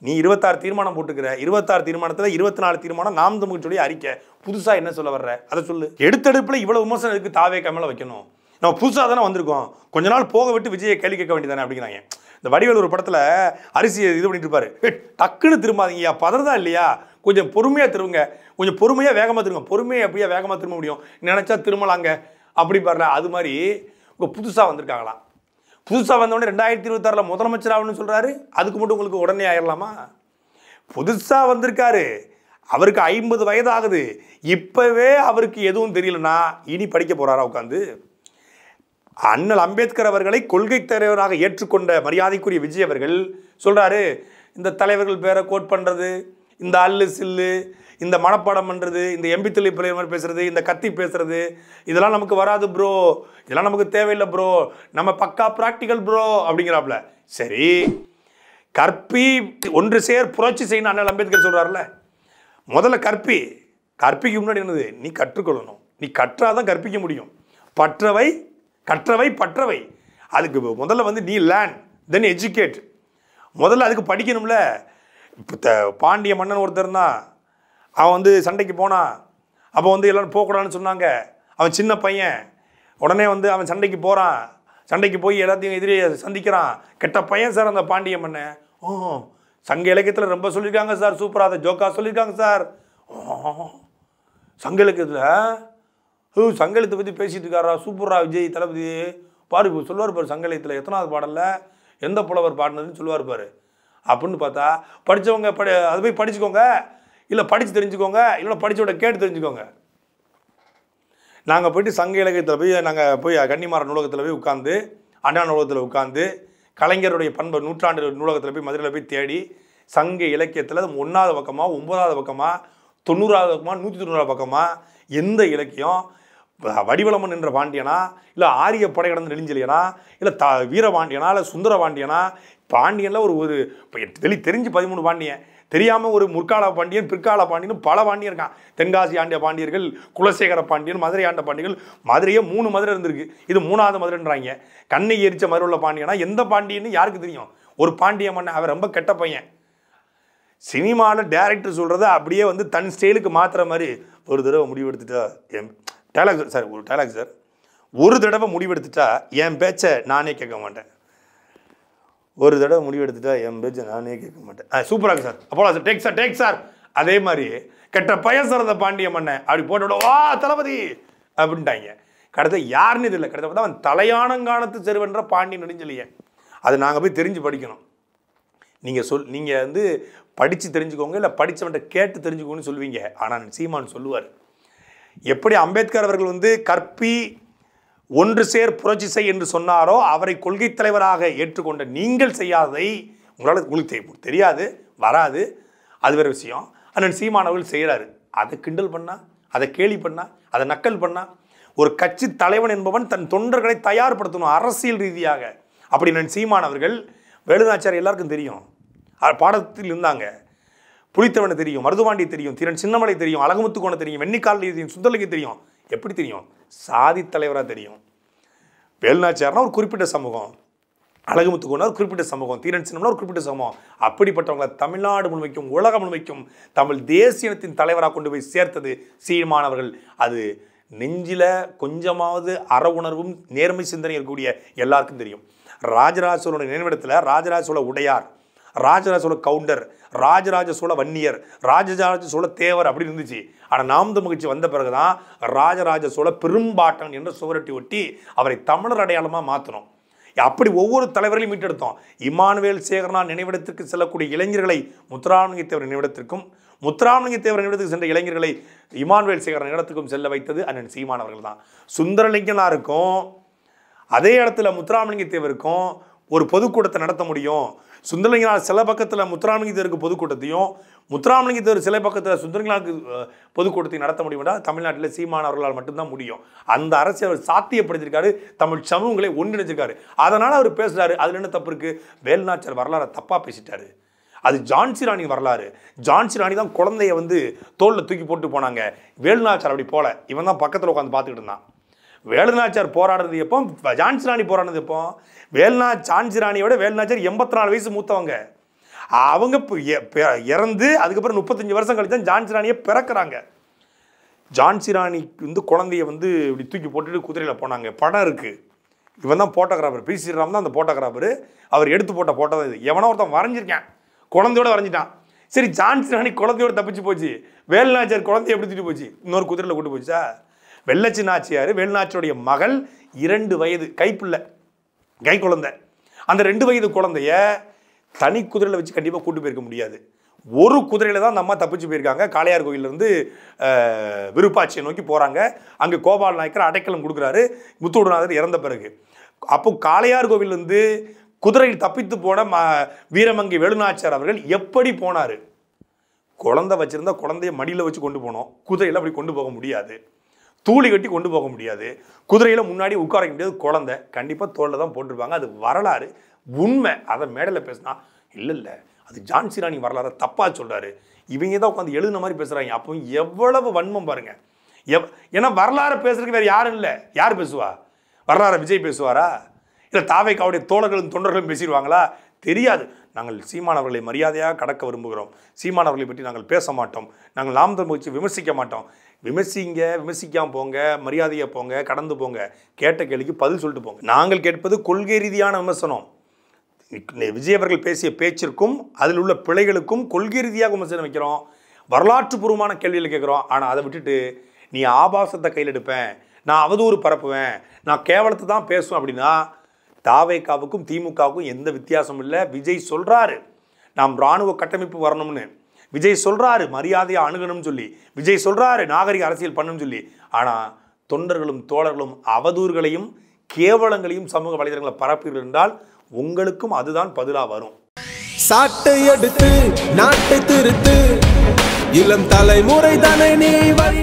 நீ இருபத்தாறு தீர்மானம் போட்டுக்கிற இருபத்தாறு தீர்மானத்தில் இருபத்தி நாலு தீர்மானம் நாம் தமிழ் சொல்லி அறிக்கை புதுசாக என்ன சொல்ல வர்ற அதை சொல்லு எடுத்தெடுப்பில் இவ்வளோ விமர்சனம் இருக்கு தாவே கமலை வைக்கணும் நம்ம புதுசாக தானே வந்திருக்கோம் கொஞ்ச நாள் போக விட்டு விஜயை கேள்வி கேட்க வேண்டியதானே அப்படிங்கிறாங்க இந்த வடிவேல் ஒரு படத்தில் அரிசி இது பண்ணிட்டு இருப்பாரு "ஏய், டக்குன்னு திரும்பாதீங்கய்யா பதறதா இல்லையா கொஞ்சம் பொறுமையாக திரும்புங்க கொஞ்சம் பொறுமையாக வேகமாக திரும்ப பொறுமையாக எப்படியா வேகமாக திரும்ப முடியும் நினச்சா திரும்பலாங்க அப்படி பாருல அது மாதிரி இப்போ புதுசாக வந்திருக்காங்களாம் புதுசாக வந்தோடனே ரெண்டாயிரத்தி இருபத்தாறில் முதலமைச்சர் ஆகணும்னு சொல்கிறாரு அதுக்கு மட்டும் உங்களுக்கு உடனே ஆயிடலாமா புதுசாக வந்திருக்காரு அவருக்கு ஐம்பது வயது ஆகுது இப்போவே அவருக்கு எதுவும் தெரியலனா இனி படிக்க போகிறாரா உட்காந்து அண்ணல் அம்பேத்கர் அவர்களை கொள்கை தலைவராக ஏற்றுக்கொண்ட மரியாதைக்குரிய விஜய் அவர்கள் சொல்றாரு இந்த தலைவர்கள் பேரை கோட் பண்றது இந்த அல்லு சில்லு இந்த மனப்பாடம் பண்றது இந்த எம்பி தில்லி பிள்ளைவர் பேசுறது இந்த கத்தி பேசுறது இதெல்லாம் நமக்கு வராது ப்ரோ இதெல்லாம் நமக்கு தேவையில்லை ப்ரோ நம்ம பக்கா ப்ராக்டிக்கல் ப்ரோ அப்படிங்கிறாப்ல சரி கற்பி ஒன்று சேர் புரட்சி செய்யணும் அண்ணல் அம்பேத்கர் சொல்றாருல முதல்ல கற்பி கற்பிக்கு முன்னாடி என்னது நீ கற்றுக்கொள்ளணும் நீ கற்றாதான் கற்பிக்க முடியும் பற்றவை கற்றவை பற்றவை அதுக்கு முதல்ல வந்து நீ லேர்ன் தென் எஜுகேட் முதல்ல அதுக்கு படிக்கணும்ல இப்போ த பாண்டிய மன்னன் ஒருத்தர் தான் அவன் வந்து சண்டைக்கு போனான் அப்போ வந்து எல்லாரும் போகக்கூடாதுன்னு சொன்னாங்க அவன் சின்ன பையன் உடனே வந்து அவன் சண்டைக்கு போகிறான் சண்டைக்கு போய் எல்லாத்தையும் எதிரே சந்திக்கிறான் கெட்ட பையன் சார் அந்த பாண்டிய மன்னன் ஓ சங்க இலக்கியத்தில் ரொம்ப சொல்லியிருக்காங்க சார் சூப்பராக அதை ஜோக்கா சொல்லியிருக்காங்க சார் ஓ சங்க இலக்கியத்தில் ஓ சங்க இலக்கியத்தை பற்றி பேசிட்டு இருக்காரா சூப்பரா விஜய் தளபதி பாரு இப்போ சொல்லுவார் பாரு சங்க இலக்கியத்தில் எத்தனாவது பாடலில் எந்த புலவர் பாடினதுன்னு சொல்லுவார் பாரு அப்படின்னு பார்த்தா படித்தவங்க படி அது போய் படிச்சுக்கோங்க இல்லை படித்து தெரிஞ்சுக்கோங்க இல்லை படிச்சோட கேட்டு தெரிஞ்சுக்கோங்க நாங்கள் போயிட்டு சங்க இலக்கியத்தில் போய் நாங்கள் போய் கன்னிமார நூலகத்தில் போய் உட்காந்து அண்ணா நூலகத்தில் உட்காந்து கலைஞருடைய பண்பு நூற்றாண்டு நூலகத்தில் போய் மதுரையில் போய் தேடி சங்க இலக்கியத்தில் ஒன்றாவது பக்கமாக ஒன்பதாவது பக்கமாக தொண்ணூறாவது பக்கமாக நூற்றி தொண்ணூறாவது பக்கமாக எந்த இலக்கியம் வ- வடிவலமன் என்ற பாண்டியனா இல்லை ஆரிய படை கடந்த நெடுஞ்செழியனா இல்லை த வீரபாண்டியனா இல்லை சுந்தர பாண்டியனா பாண்டியனில் ஒரு ஒரு இப்போ வெளி தெரிஞ்சு பதிமூணு பாண்டியன் தெரியாமல் ஒரு முற்கால பாண்டியன் பிற்கால பாண்டியன் பல பாண்டியன் இருக்கான் தென்காசி ஆண்டிய பாண்டியர்கள் குலசேகர பாண்டியன் மதுரை ஆண்ட பாண்டியர்கள் மதுரையே மூணு மதுரை இருந்திருக்கு இது மூணாவது மதுரைன்றாங்க கண்ணை எரிச்ச மதுரை உள்ள பாண்டியனா எந்த பாண்டியன்னு யாருக்கு தெரியும் ஒரு பாண்டிய மன்னன் அவன் ரொம்ப கெட்ட பையன் சினிமாவில் டேரக்டர் சொல்கிறத அப்படியே வந்து தன் ஸ்டைலுக்கு மாற்றுற மாதிரி ஒரு தடவை முடிவெடுத்துட்டா என் டைலாக் சார் ஒரு டைலாக் சார் ஒரு தடவை முடிவெடுத்துட்டா என் பேச்சை நானே கேட்க மாட்டேன் ஒரு தடவை முடிவெடுத்துட்டா என் பேச்சை நானே கேட்க மாட்டேன் ஆ சூப்பராக இருக்கு சார் அப்போ sir take sir take sir அதே மாதிரி கெட்ட பையன் சிறந்த பாண்டிய மன்னன் அப்படி போட்டு விட, வா தளபதி அப்படின்ட்டாங்க கடைசி யாருன்னு தெரியல கடைசி பார்த்தா அவன் தலையானங்கானத்து செருவன்ற பாண்டி நெடுஞ்செழியன் அது நாங்கள் போய் தெரிஞ்சு படிக்கணும் நீங்கள் சொல் நீங்கள் வந்து படித்து தெரிஞ்சுக்கோங்க இல்லை படித்தவன்ட்ட கேட்டு தெரிஞ்சுக்கோன்னு சொல்லுவீங்க ஆனால் சீமான் சொல்லுவார் எப்படி அம்பேத்கர் அவர்கள் வந்து கற்பி ஒன்று சேர் புரட்சி செய் என்று சொன்னாரோ அவரை கொள்கை தலைவராக ஏற்றுக்கொண்ட நீங்கள் செய்யாததை உங்களால் உங்களுக்கு தெ- தெரியாது வராது அது வேறு விஷயம் அண்ணன் சீமான் அவர்கள் செய்கிறாரு அதை கிண்டல் பண்ணா அதை கேலி பண்ணா அதை நக்கல் பண்ணா ஒரு கட்சி தலைவன் என்பவன் தன் தொண்டர்களை தயார்படுத்தணும் அரசியல் ரீதியாக அப்படி நான் சீமான் அவர்கள் வேலுநாச்சார் எல்லாருக்கும் தெரியும் அவர் பாடத்தில் இருந்தாங்க புலித்தவனை தெரியும் மருதுபாண்டி தெரியும் திறன் சின்னமலை தெரியும் அழகுமுத்துக்கோணை தெரியும் வெண்ணிக்கால் தெரியும் சுந்தரலிங்க தெரியும் எப்படி தெரியும் சாதி தலைவராக தெரியும் வேலுநாச்சியார்னா ஒரு குறிப்பிட்ட சமூகம் அழகுமுத்துக்கோனா ஒரு குறிப்பிட்ட சமூகம் தீரன் சின்னம்னா ஒரு குறிப்பிட்ட சமூகம் அப்படிப்பட்டவங்களை தமிழ்நாடு முழுமைக்கும் உலகம் முழுமைக்கும் தமிழ் தேசியத்தின் தலைவராக கொண்டு போய் சேர்த்தது சீமானவர்கள் அது நெஞ்சில கொஞ்சமாவது அற உணர்வும் நேர்மை சிந்தனை இருக்கக்கூடிய எல்லாருக்கும் தெரியும் ராஜராஜ சோழனுடைய நினைவிடத்தில் ராஜராஜ சோழ உடையார் ராஜராஜ சோழ கவுண்டர் ராஜராஜ சோழ வன்னியர் ராஜராஜ சோழ தேவர் அப்படி இருந்துச்சு ஆனால் நாம் மகிழ்ச்சி வந்த பிறகுதான் ராஜராஜ சோழ பெரும்பாட்டன் என்ற சுவரட்டி ஒட்டி அவரை தமிழர் அடையாளமாக மாற்றணும் அப்படி ஒவ்வொரு தலைவரையும் மீட்டெடுத்தோம் இமானுவேல் சேகரனார் நினைவிடத்திற்கு செல்லக்கூடிய இளைஞர்களை முத்துராமலிங்க தேவர் நினைவிடத்திற்கும் முத்துராமலிங்க தேவர் நினைவிடத்துக்கு சென்ற இளைஞர்களை இமானுவேல் சேகரன் நினைவிடத்துக்கும் செல்ல வைத்தது அண்ணன் சீமான் அவர்கள் தான் சுந்தரலிங்கனாருக்கும் அதே இடத்துல முத்துராமலிங்க தேவருக்கும் ஒரு பொதுக்கூட்டத்தை நடத்த முடியும் சுந்தரலிங்கனார் சில பக்கத்தில் முத்துராமலிங்க தேவருக்கு பொதுக்கூட்டத்தையும் முத்துராமலிங்க தேவர் சில பக்கத்தில் சுந்தரலிங்கனாருக்கு அஹ், பொதுக்கூட்டத்தையும் நடத்த முடியும்னா தமிழ்நாட்டில் சீமான் அவர்களால் மட்டும்தான் முடியும் அந்த அரசியல் அவர் சாத்தியப்படுத்தியிருக்காரு தமிழ் சமூகங்களை ஒன்றிணைச்சிருக்காரு அதனால் அவர் பேசுறாரு அதில் என்ன தப்பு இருக்குது வேலுநாச்சர் வரலாறை தப்பாக பேசிட்டாரு அது ஜான்சி ராணி வரலாறு ஜான்சி ராணி தான் குழந்தைய வந்து தோளில் தூக்கி போட்டு போனாங்க வேலுநாச்சார் அப்படி போல இவன் தான் பக்கத்தில் உட்காந்து பார்த்துக்கிட்டு இருந்தான் வேலுநாச்சார் போராடுறது எப்போ ஜான்சி ராணி போராடுறது எப்போ வேலுநா ஜான்சி ராணியோட வேலுநாச்சார் எண்பத்தி நாலு வயசு மூத்தவங்க அவங்க இப்ப இ- பி- இறந்து அதுக்கப்புறம் முப்பத்தஞ்சு வருஷம் கழிச்சு தான் ஜான்சி ராணியை பிறக்கிறாங்க ஜான்சி ராணிக்கு வந்து குழந்தைய வந்து இப்படி தூக்கி போட்டுட்டு குதிரையில் போனாங்க படம் இருக்குது இவன் தான் போட்டோகிராஃபர் பி ஸ்ரீராம் தான் அந்த போட்டோகிராஃபர் அவர் எடுத்து போட்ட போட்டோ தான் இது எவனோ ஒருத்தன் வரைஞ்சிருக்கேன் குழந்தையோட வரைஞ்சிட்டான் சரி ஜான்சி ராணி குழந்தையோட தப்பிச்சு போச்சு வேலுநாச்சியார் குழந்தைய எப்படி தூக்கிட்டு போச்சு இன்னொரு குதிரையில் கூட்டு போச்சா வெள்ளச்சி நாச்சியார் வேலுநாச்சியோடைய மகள் இரண்டு வயது கைப்புள்ள கை குழந்தை அந்த ரெண்டு வயது குழந்தைய தனி குதிரையில் வச்சு கண்டிப்பாக கூட்டு போயிருக்க முடியாது ஒரு குதிரையில தான் அந்த அம்மா தப்பிச்சு போயிருக்காங்க காளையார் கோயிலேருந்து விருப்பாட்சியை நோக்கி போகிறாங்க அங்கே கோபால் நாயக்கர் அடைக்கலம் கொடுக்குறாரு முத்துவடுநாதர் இறந்த பிறகு அப்போ காளையார் கோவிலேருந்து குதிரையில் தப்பித்து போன ம வீரமங்கை வேலுநாச்சியார் அவர்கள் எப்படி போனார் குழந்தை வச்சிருந்தா குழந்தைய மடியில் வச்சு கொண்டு போனோம் குதிரையில் அப்படி கொண்டு போக முடியாது தூளி கட்டி கொண்டு போக முடியாது குதிரையில் முன்னாடி உட்கார வைக்க முடியாது குழந்தை கண்டிப்பாக தோளில் தான் போட்டிருப்பாங்க அது வரலாறு உண்மை அதை மேடையில் பேசினா இல்லை இல்லை அது ஜான்சி ராணி வரலாறு தப்பாக சொல்கிறாரு இவங்க தான் உட்காந்து எழுதுன மாதிரி பேசுகிறாங்க அப்போ எவ்வளவு வன்மம் பாருங்க எவ் ஏன்னா வரலாறு பேசுறதுக்கு வேறு யாரும் இல்லை யார் பேசுவா வரலாறு விஜய் பேசுவாரா இல்லை தாவைக்காவுடைய தோழர்களும் தொண்டர்களும் பேசிடுவாங்களா தெரியாது நாங்கள் சீமானவர்களை மரியாதையாக கடக்க விரும்புகிறோம் சீமானவர்களை பற்றி நாங்கள் பேச மாட்டோம் நாங்கள் நாம் தமிழ் வச்சு விமர்சிக்க மாட்டோம் விமர்சிங்க விமர்சிக்காம போங்க மரியாதையாக போங்க கடந்து போங்க கேட்ட கேள்விக்கு பதில் சொல்லிட்டு போங்க நாங்கள் கேட்பது கொள்கை ரீதியான விமர்சனம் விஜய் அவர்கள் பேசிய பேச்சிற்கும் அதில் உள்ள பிழைகளுக்கும் கொள்கை ரீதியாக விமர்சனம் வைக்கிறோம் வரலாற்றுப்பூர்வமான கேள்விகள் கேட்குறோம் ஆனால் அதை விட்டுட்டு நீ ஆபாசத்தை கையில் எடுப்பேன் நான் அவதூறு பரப்புவேன் நான் கேவலத்தை தான் பேசுவேன் அப்படின்னா தாவேக்காவுக்கும் திமுகவுக்கும் எந்த வித்தியாசமும் இல்லை விஜய் சொல்கிறாரு நாம் இராணுவ கட்டமைப்பு வரணும்னு விஜய் சொல்கிறாரு மரியாதையை அணுகணும்னு சொல்லி விஜய் சொல்கிறாரு நாகரிக அரசியல் பண்ணணும்னு சொல்லி ஆனால் தொண்டர்களும் தோழர்களும் அவதூறுகளையும் கேவலங்களையும் சமூக வலைதளங்களை பரப்புகிறீர்கள் என்றால் உங்களுக்கும் அதுதான் பதிலாக வரும் சாட்டை எடுத்து நாட்டை திருத்து இளம் தலைமுறை தானே நீ வழி